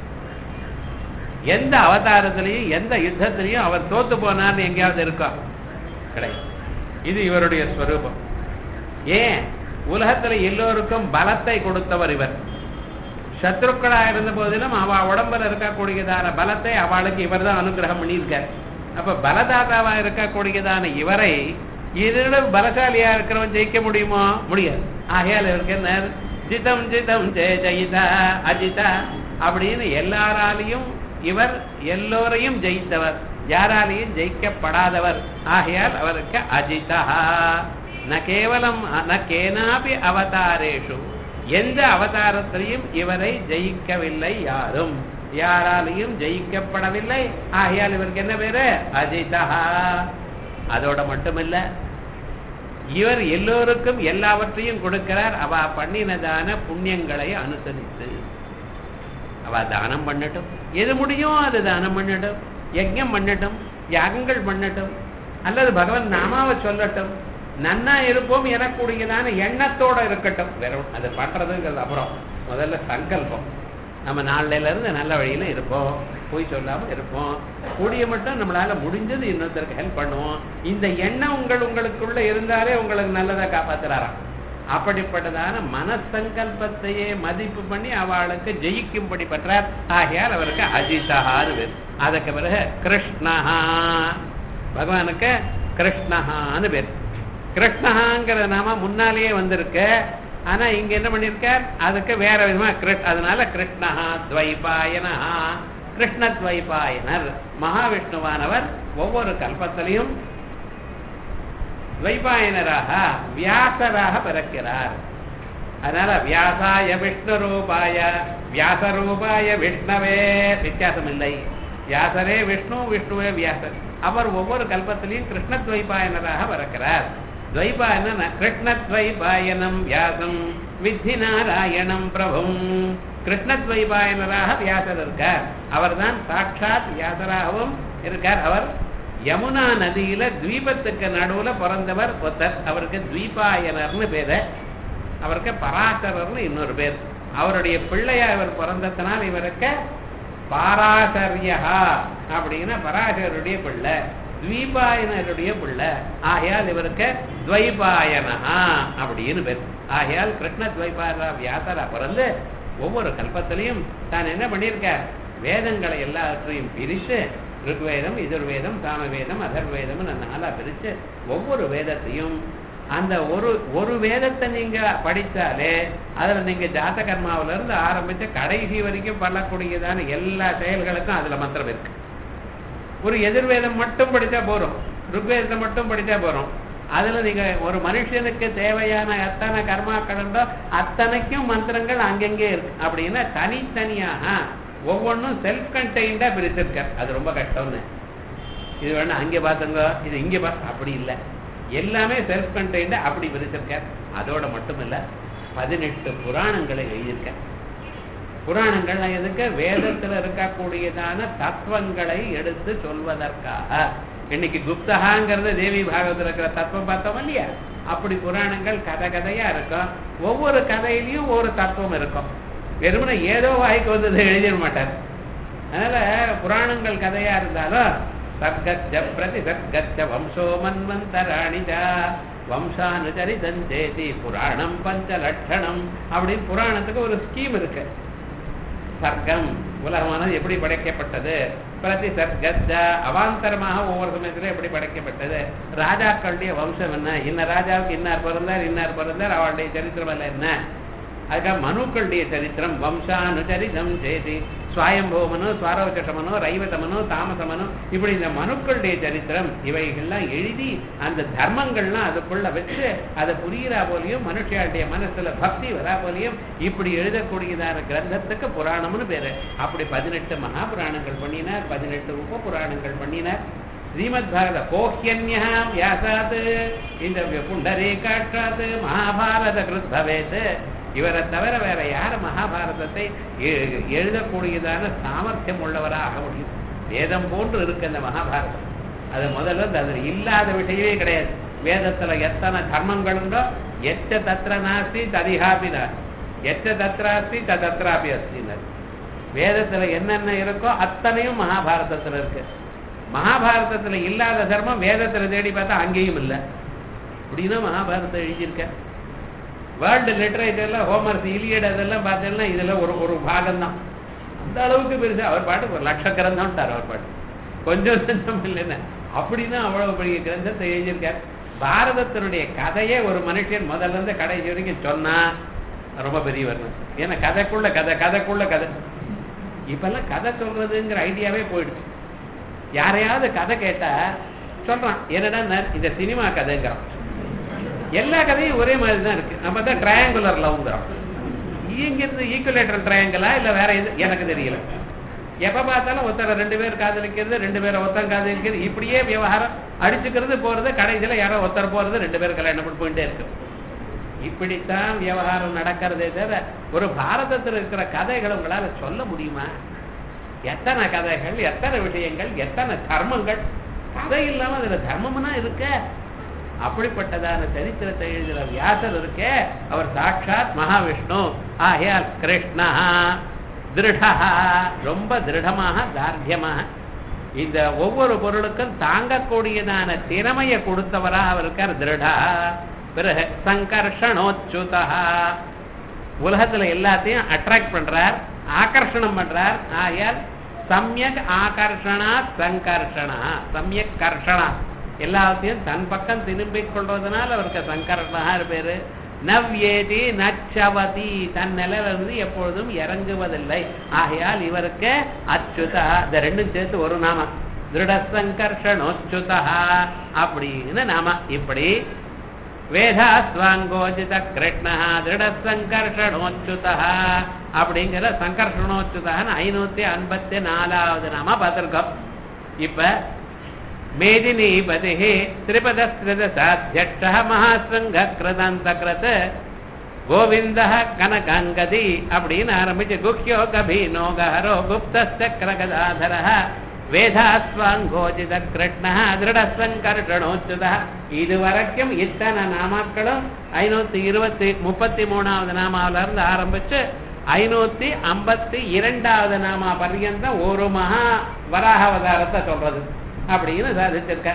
Speaker 1: எந்த அவதாரத்திலையும் எந்த யுத்தத்திலையும் அவர் தோத்து போனார்னு எங்கேயாவது இருக்கா கிடையாது இது இவருடைய ஸ்வரூபம் ஏன் உலகத்துல எல்லோருக்கும் பலத்தை கொடுத்தவர் இவர் சத்ருக்களா இருந்த போதிலும் அவ உடம்புல இருக்கக்கூடியதான பலத்தை அவளுக்கு இவர் தான் அனுகிரகம் பண்ணியிருக்கார் அப்ப பலதாதாவா இருக்கக்கூடியதான இவரை இதோட பலசாலியா இருக்கிறவன் ஜெயிக்க முடியுமோ முடியாது ஆகையால் இவருக்கு என்ன ஜிதம் ஜிதம் ஜெய ஜெயிதா அஜிதா அப்படின்னு எல்லாராலையும் இவர் எல்லோரையும் ஜெயித்தவர் யாராலையும் ஜெயிக்கப்படாதவர் ஆகையால் அவருக்கு அஜிதா ந கேவலம் ந கேனாபி அவதாரேஷு எந்த அவதாரத்திலையும் இவரை ஜெயிக்கவில்லை யாரும் யாராலையும் ஜெயிக்கப்படவில்லை ஆகையால் இவருக்கு என்ன பேரு அஜிதா அதோட மட்டுமில்ல இவர் எல்லோருக்கும் எல்லாவற்றையும் கொடுக்கிறார் அவ பண்ணினதான புண்ணியங்களை அனுசரித்து அவ தானம் பண்ணட்டும் எது முடியும் அது தானம் பண்ணட்டும் யஜ்ஞம் பண்ணட்டும் யாகங்கள் பண்ணட்டும் அல்லது பகவான் நாமாவை சொல்லட்டும் நன்னா இருப்போம் எனக்கூடியதான எண்ணத்தோட இருக்கட்டும் வேற ஒண்ணு- அது பண்றதுங்கிறது அப்புறம் முதல்ல சங்கல்பம் நம்ம நாளையில இருந்து நல்ல வழியில இருப்போம் போய் சொல்லாம இருப்போம் கூடிய மட்டும் நம்மளால முடிஞ்சது இன்னொருத்தருக்கு ஹெல்ப் பண்ணுவோம் இந்த எண்ணம் உங்கள் உங்களுக்குள்ள இருந்தாலே உங்களுக்கு நல்லதா காப்பாத்துறாராம் அப்படிப்பட்டதான மனசங்கல்பத்தையே மதிப்பு பண்ணி அவளுக்கு ஜெயிக்கும்படி பற்றார் ஆகையால் அவருக்கு அஜிதஹான்னு பேர் அதுக்கு பிறகு கிருஷ்ணஹா பகவானுக்கு கிருஷ்ணஹான்னு பேர் கிருஷ்ணஹாங்கிற நாம முன்னாலேயே வந்திருக்கு ஆனா இங்க என்ன பண்ணிருக்கார் அதுக்கு வேற விதமா கிருஷ் அதனால கிருஷ்ணஹா துவைபாயனஹா கிருஷ்ணத்வைபாயனர் மகாவிஷ்ணுவானவர் ஒவ்வொரு கல்பத்திலையும் துவைபாயனராக வியாசராக பிறக்கிறார் அதனால வியாசாய விஷ்ணு ரூபாய வியாச ரூபாய விஷ்ணவே வித்தியாசம் இல்லை வியாசரே விஷ்ணு விஷ்ணுவே வியாசர் அவர் ஒவ்வொரு கல்பத்திலையும் கிருஷ்ணத்வைபாயனராக பிறக்கிறார் துவைபாயன கிருஷ்ணத்வைபாயனம் வியாசம் வித்தி நாராயணம் பிரபும் கிருஷ்ணத்வைபாயனராக வியாசர் இருக்கார் அவர்தான் சாட்சாத் வியாசராகவும் இருக்கார் அவர் யமுனா நதியில தீபத்துக்கு நடுவுல பிறந்தவர் ஒருத்தர் அவருக்கு தீபாயனர்னு பேரு அவருக்கு பராசரர்னு இன்னொரு பேர் அவருடைய பிள்ளையா இவர் பிறந்ததுனால் இவருக்கு பாராசரியா அப்படின்னா பராசருடைய பிள்ளை துவீபாயனருடைய பிள்ளை ஆகையால் இவருக்கு துவைபாயனஹா அப்படின்னு பேர் ஆகையால் கிருஷ்ண துவைபாயன வியாசரா பிறந்து ஒவ்வொரு கல்பத்திலையும் தான் என்ன பண்ணியிருக்கார் வேதங்களை எல்லாவற்றையும் பிரித்து ருக்வேதம் எதிர்வேதம் சாமவேதம் அதர்வேதம் நாளா பிரித்து ஒவ்வொரு வேதத்தையும் அந்த ஒரு ஒரு வேதத்தை நீங்க படிச்சாலே அதுல நீங்க ஜாத கர்மாவில இருந்து ஆரம்பிச்சு கடைசி வரைக்கும் பண்ணக்கூடியதான எல்லா செயல்களுக்கும் அதுல மந்திரம் இருக்கு ஒரு எதிர்வேதம் மட்டும் படிச்சா போறோம் ருக்வேதத்தை மட்டும் படிச்சா போறோம் அதுல நீங்க ஒரு மனுஷனுக்கு தேவையான எத்தனை கர்மாக்கள் உண்டோ அத்தனைக்கும் மந்திரங்கள் அங்கங்கே இருக்கு அப்படின்னா தனித்தனியாக ஒவ்வொன்றும் செல்ஃப் கண்டெய்ன்டா பிரிச்சிருக்கார் அது ரொம்ப கஷ்டம்னு இது வேணா அங்கே பார்த்துங்க இது இங்கே பார்த்து அப்படி இல்லை எல்லாமே செல்ஃப் கண்டெய்ன்டா அப்படி பிரிச்சிருக்கார் அதோட மட்டும் இல்ல பதினெட்டு புராணங்களை எழுதியிருக்கார் புராணங்கள்ல எதுக்கு வேதத்துல இருக்கக்கூடியதான தத்துவங்களை எடுத்து சொல்வதற்காக இன்னைக்கு குப்தகாங்கிறது தேவி பாகவத்தில் இருக்கிற தத்துவம் பார்த்தோம் இல்லையா அப்படி புராணங்கள் கதை கதையா இருக்கும் ஒவ்வொரு கதையிலையும் ஒரு தத்துவம் இருக்கும் வெறுமனே ஏதோ வாய்க்கு வந்ததை எழுதிட மாட்டார் அதனால புராணங்கள் கதையா இருந்தாலும் சர்க்கச்ச பிரதி சர்க்கச்ச வம்சோ மன்வந்தராணிஜா வம்சானுச்சரிதந்தேதி புராணம் பஞ்ச லட்சணம் அப்படின்னு புராணத்துக்கு ஒரு ஸ்கீம் இருக்கு சர்க்கம் உலகமானது எப்படி படைக்கப்பட்டது பிரதி சர்க்கச்ச அவாந்தரமாக ஒவ்வொரு சமயத்திலும் எப்படி படைக்கப்பட்டது ராஜாக்களுடைய வம்சம் என்ன இன்ன ராஜாவுக்கு இன்னார் பிறந்தார் இன்னார் பிறந்தார் அவளுடைய சரித்திரம் எல்லாம் என்ன அதுக்காக மனுக்களுடைய சரித்திரம் வம்சானுச்சரிதம் செய்தி சுவாயம்பவமனு சுவாரோச்சமனு ரைவதமனு தாமசமனு இப்படி இந்த மனுக்களுடைய சரித்திரம் இவைகள்லாம் எழுதி அந்த தர்மங்கள்லாம் அதுக்குள்ள வச்சு அதை புரியுறா போலையும் மனுஷியாளுடைய மனசுல பக்தி வரா போலையும் இப்படி எழுதக்கூடியதான கிரந்தத்துக்கு புராணம்னு பேரு அப்படி பதினெட்டு மகாபுராணங்கள் பண்ணினார் பதினெட்டு உப புராணங்கள் பண்ணினார் ஸ்ரீமத் பாரத கோஹ்யன்யா வியாசாத் இந்த புண்டரீகாட்சாத் மகாபாரத கிருத் பவேத் இவரை தவிர வேற யார் மகாபாரதத்தை எ- எழுதக்கூடியதான சாமர்த்தியம் உள்ளவரா ஆக முடியும் வேதம் போன்று இருக்கு அந்த மகாபாரதம் அது முதல்ல வந்து அதுல இல்லாத விஷயமே கிடையாது வேதத்துல எத்தனை தர்மங்கள் உண்டோ எச்ச தத்திர நாஸ்தி ததிஹாபினார் எச்ச தத்ராஸ்தி தத்ராபி அஸ்தினார் வேதத்துல என்னென்ன இருக்கோ அத்தனையும் மகாபாரதத்துல இருக்கு மகாபாரதத்துல இல்லாத தர்மம் வேதத்துல தேடி பார்த்தா அங்கேயும் இல்லை அப்படின்னா மகாபாரதம் எழுதியிருக்க வேர்ல்டு லிட்டரேச்சர்ல ஹோமர்ஸ் இலியட் அதெல்லாம் பார்த்தீங்கன்னா இதுல ஒரு ஒரு பாகம் தான் அந்த அளவுக்கு பெருசு அவர் பாட்டு ஒரு லட்ச கிரந்தம்ட்டார் அவர் பாட்டு கொஞ்சம் கொஞ்சம் இல்லைன்னு அப்படின்னா அவ்வளவு பெரிய கிரந்தத்தை எழுதியிருக்கார் பாரதத்தினுடைய கதையே ஒரு மனுஷன் முதல்ல இருந்து கடைசி வரைக்கும் சொன்னா ரொம்ப பெரியவர் ஏன்னா கதைக்குள்ள கதை கதைக்குள்ள கதை இப்பெல்லாம் கதை சொல்றதுங்கிற ஐடியாவே போயிடுச்சு யாரையாவது கதை கேட்டா சொல்றான் என்னடா இந்த சினிமா கதைங்கிறான் எல்லா கதையும் ஒரே மாதிரி தான் இருக்கு நம்ம தான் ட்ரையாங்குலர் லவ்ங்கிறோம் இங்கிருந்து ஈக்குவலேட்டர் ட்ரையாங்கிளா இல்ல வேற எது எனக்கு தெரியல எப்ப பார்த்தாலும் ஒருத்தரை ரெண்டு பேர் காதலிக்கிறது ரெண்டு பேரை ஒருத்தன் காதலிக்கிறது இப்படியே விவகாரம் அடிச்சுக்கிறது போறது கடைசியில யாரோ ஒருத்தர் போறது ரெண்டு பேர் கல்யாணம் பண்ணி போயிட்டே இருக்கு இப்படித்தான் விவகாரம் நடக்கிறதே தவிர ஒரு பாரதத்தில் இருக்கிற கதைகளை உங்களால சொல்ல முடியுமா எத்தனை கதைகள் எத்தனை விஷயங்கள் எத்தனை தர்மங்கள் கதை இல்லாம அதுல தர்மம்னா இருக்க அப்படிப்பட்டதான சரித்திரத்தை எழுதுகிற வியாசர் இருக்கே அவர் சாட்சாத் மகாவிஷ்ணு ஆகையால் கிருஷ்ணா திருடா ரொம்ப திருடமாக தார்டியமாக இந்த ஒவ்வொரு பொருளுக்கும் தாங்கக்கூடியதான திறமையை கொடுத்தவரா அவர் இருக்கார் திருடா பிறகு சங்கர்ஷணோச்சுதா உலகத்துல எல்லாத்தையும் அட்ராக்ட் பண்றார் ஆகர்ஷணம் பண்றார் ஆகையால் சமயக் ஆகர்ஷணா சங்கர்ஷணா சமயக் கர்ஷணா எல்லாத்தையும் தன் பக்கம் திரும்பிக் கொள்வதனால் அவருக்கு சங்கர்ஷனா பேரு நவ்யேதி நச்சவதி தன் நிலையில இருந்து எப்பொழுதும் இறங்குவதில்லை ஆகையால் இவருக்கு அச்சுதா இந்த ரெண்டும் சேர்த்து ஒரு நாம திருட சங்கர்ஷணோச்சுதா அப்படின்னு நாம இப்படி வேதாஸ்வாங்கோஜித கிருஷ்ணா திருட சங்கர்ஷணோச்சுதா அப்படிங்கிற சங்கர்ஷணோச்சுதான்னு ஐநூத்தி ஐம்பத்தி நாலாவது நாம பார்த்திருக்கோம் இப்ப மேதினீபதி திரிபதஸ்திரதசாத்தியட்ச மகாசிருங்க கிருதந்தகிருத் கோவிந்த கனகாங்கதி அப்படின்னு ஆரம்பிச்சு குஹ்யோ கபீனோ கஹரோ குப்தஸ்திரகதாதர வேதாஸ்வாங்கோஜித கிருஷ்ண திருட சங்கர்ஷணோச்சுத இது வரைக்கும் இத்தனை நாமாக்களும் ஐநூத்தி இருபத்தி முப்பத்தி மூணாவது நாமாவில இருந்து ஆரம்பிச்சு ஐநூத்தி ஐம்பத்தி இரண்டாவது நாமா பர்யந்தம் ஒரு மகா வராக அவதாரத்தை சொல்றது அப்படின்னு சாதிச்சிருக்க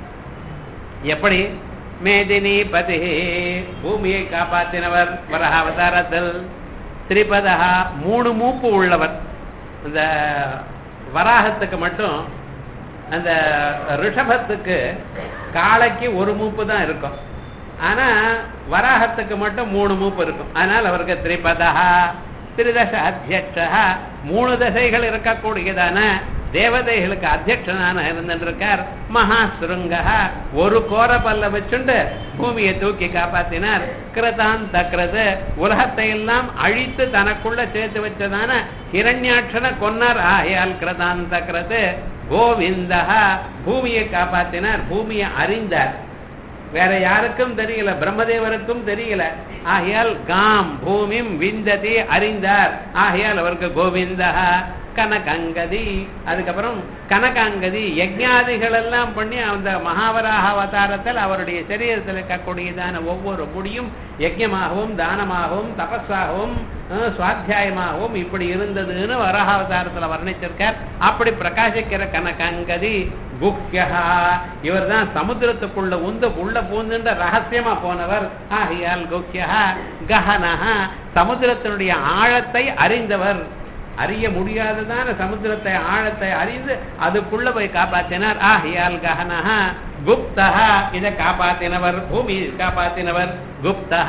Speaker 1: எப்படி மேதினி பதி பூமியை காப்பாத்தினவர் வராக அவதாரத்தில் திரிபதா மூணு மூப்பு உள்ளவர் இந்த வராகத்துக்கு மட்டும் அந்த ரிஷபத்துக்கு காளைக்கு ஒரு மூப்பு தான் இருக்கும் ஆனா வராகத்துக்கு மட்டும் மூணு மூப்பு இருக்கும் அதனால் அவருக்கு திரிபதா திரிதச அத்தியட்சா மூணு தசைகள் இருக்கக்கூடியதான தேவதைகளுக்கு அத்தியட்சனான இருந்திருக்கார் மகா சுருங்கா ஒரு கோர பல்ல வச்சுண்டு பூமியை தூக்கி காப்பாத்தினார் கிருதாந்த கிருது உலகத்தை எல்லாம் அழித்து தனக்குள்ள சேர்த்து வச்சதான ஹிரண்யாட்சனை கொன்னார் ஆகையால் கிருதாந்த கிருது கோவிந்தா பூமியை காப்பாத்தினார் பூமியை அறிந்தார் வேற யாருக்கும் தெரியல பிரம்மதேவருக்கும் தெரியல ஆகையால் காம் பூமிம் விந்ததி அறிந்தார் ஆகையால் அவருக்கு கோவிந்தா கனகங்கதி அதுக்கப்புறம் கனகாங்கதி யஜ்ஞாதிகள் எல்லாம் பண்ணி அந்த மகாவராக அவதாரத்தில் அவருடைய சரீரத்தில் இருக்கக்கூடியதான ஒவ்வொரு முடியும் யஜ்யமாகவும் தானமாகவும் தபஸாகவும் அஹ், சுவாத்தியாயமாகவும் இப்படி இருந்ததுன்னு வராக அவதாரத்தில் வர்ணிச்சிருக்கார் அப்படி பிரகாசிக்கிற கனகங்கதி குஹ்யா இவர் தான் சமுத்திரத்துக்குள்ள உந்து உள்ள பூந்துன்ற ரகசியமா போனவர் ஆகையால் குஹ்யா கஹனஹா சமுத்திரத்தினுடைய ஆழத்தை அறிந்தவர் அறிய முடியாததான சமுத்திரத்தை ஆழத்தை அறிந்து அதுக்குள்ள போய் காப்பாத்தினார் ஆகையால் கஹனஹா குப்தஹா இதை காப்பாத்தினவர் பூமி காப்பாத்தினவர் குப்தஹா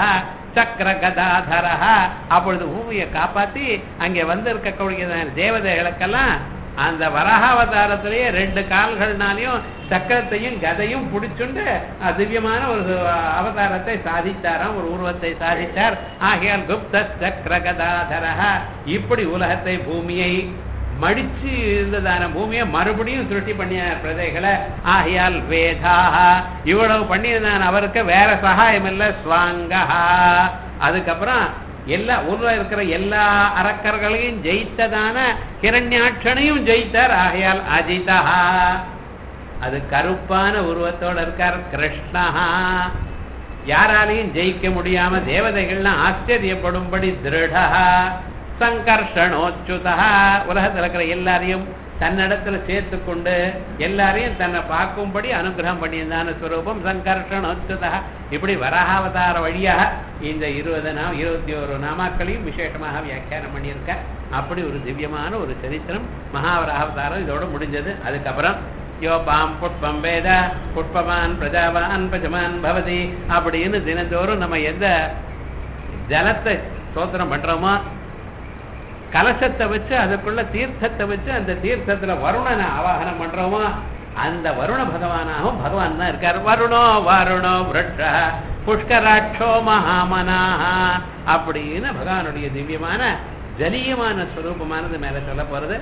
Speaker 1: சக்கர கதாதரஹா அப்பொழுது பூமியை காப்பாத்தி அங்கே வந்திருக்கக்கூடிய தேவதைகளுக்கெல்லாம் அந்த வராகாவதாரத்திலேயே ரெண்டு கால்கள்னாலையும் சக்கரத்தையும் கதையும் பிடிச்சுண்டு அஹ், திவ்யமான ஒரு அவதாரத்தை சாதித்தாராம் ஒரு உருவத்தை சாதித்தார் ஆகையால் குப்த சக்கர கதாதரஹா இப்படி உலகத்தை பூமியை மடிச்சு இருந்ததான பூமியை மறுபடியும் சுருட்டி பண்ணிய பிரதைகளை ஆகையால் வேதாக இவ்வளவு பண்ணியிருந்தான் அவருக்கு வேற சகாயம் இல்லை ஸ்வாங்கஹா அதுக்கப்புறம் எல்லா ஊர்ல இருக்கிற எல்லா அரக்கர்களையும் ஜெயித்ததான கிரண்யாட்சனையும் ஜெயித்தார் ஆகையால் அஜிதஹா அது கருப்பான உருவத்தோட இருக்கார் கிருஷ்ணஹா யாராலையும் ஜெயிக்க முடியாம தேவதைகள்லாம் ஆச்சரியப்படும்படி திருடா சங்கர்ஷணோச்சுதா உலகத்துல இருக்கிற எல்லாரையும் தன்னிடத்துல சேர்த்து கொண்டு எல்லாரையும் தன்னை பார்க்கும்படி அனுகிரகம் பண்ணியிருந்தான ஸ்வரூபம் சங்கர்ஷணோச்சுதா இப்படி வராகாவதார வழியாக இந்த இருபது நாம இருபத்தி ஒரு நாமாக்களையும் விசேஷமாக வியாக்கியானம் பண்ணியிருக்க அப்படி ஒரு திவ்யமான ஒரு சரித்திரம் மகாவராகாவதாரம் இதோட முடிஞ்சது அதுக்கப்புறம் யோபாம் புட்பம் வேத புட்பமான் பிரஜாவான் பிரஜமான் பவதி அப்படின்னு தினந்தோறும் நம்ம எந்த ஜலத்தை ஸ்தோத்திரம் பண்றோமோ கலசத்தை வச்சு அதுக்குள்ள தீர்த்தத்தை வச்சு அந்த தீர்த்தத்துல வருணனை ஆவாகனம் பண்றோமோ அந்த வருண பகவானாகவும் பகவான் தான் இருக்கார் வருணோ வருணோ விரட்ச புஷ்கராட்சோ மகாமனாக அப்படின்னு பகவானுடைய திவ்யமான ஜலியமான ஸ்வரூபமானது மேல சொல்ல போறது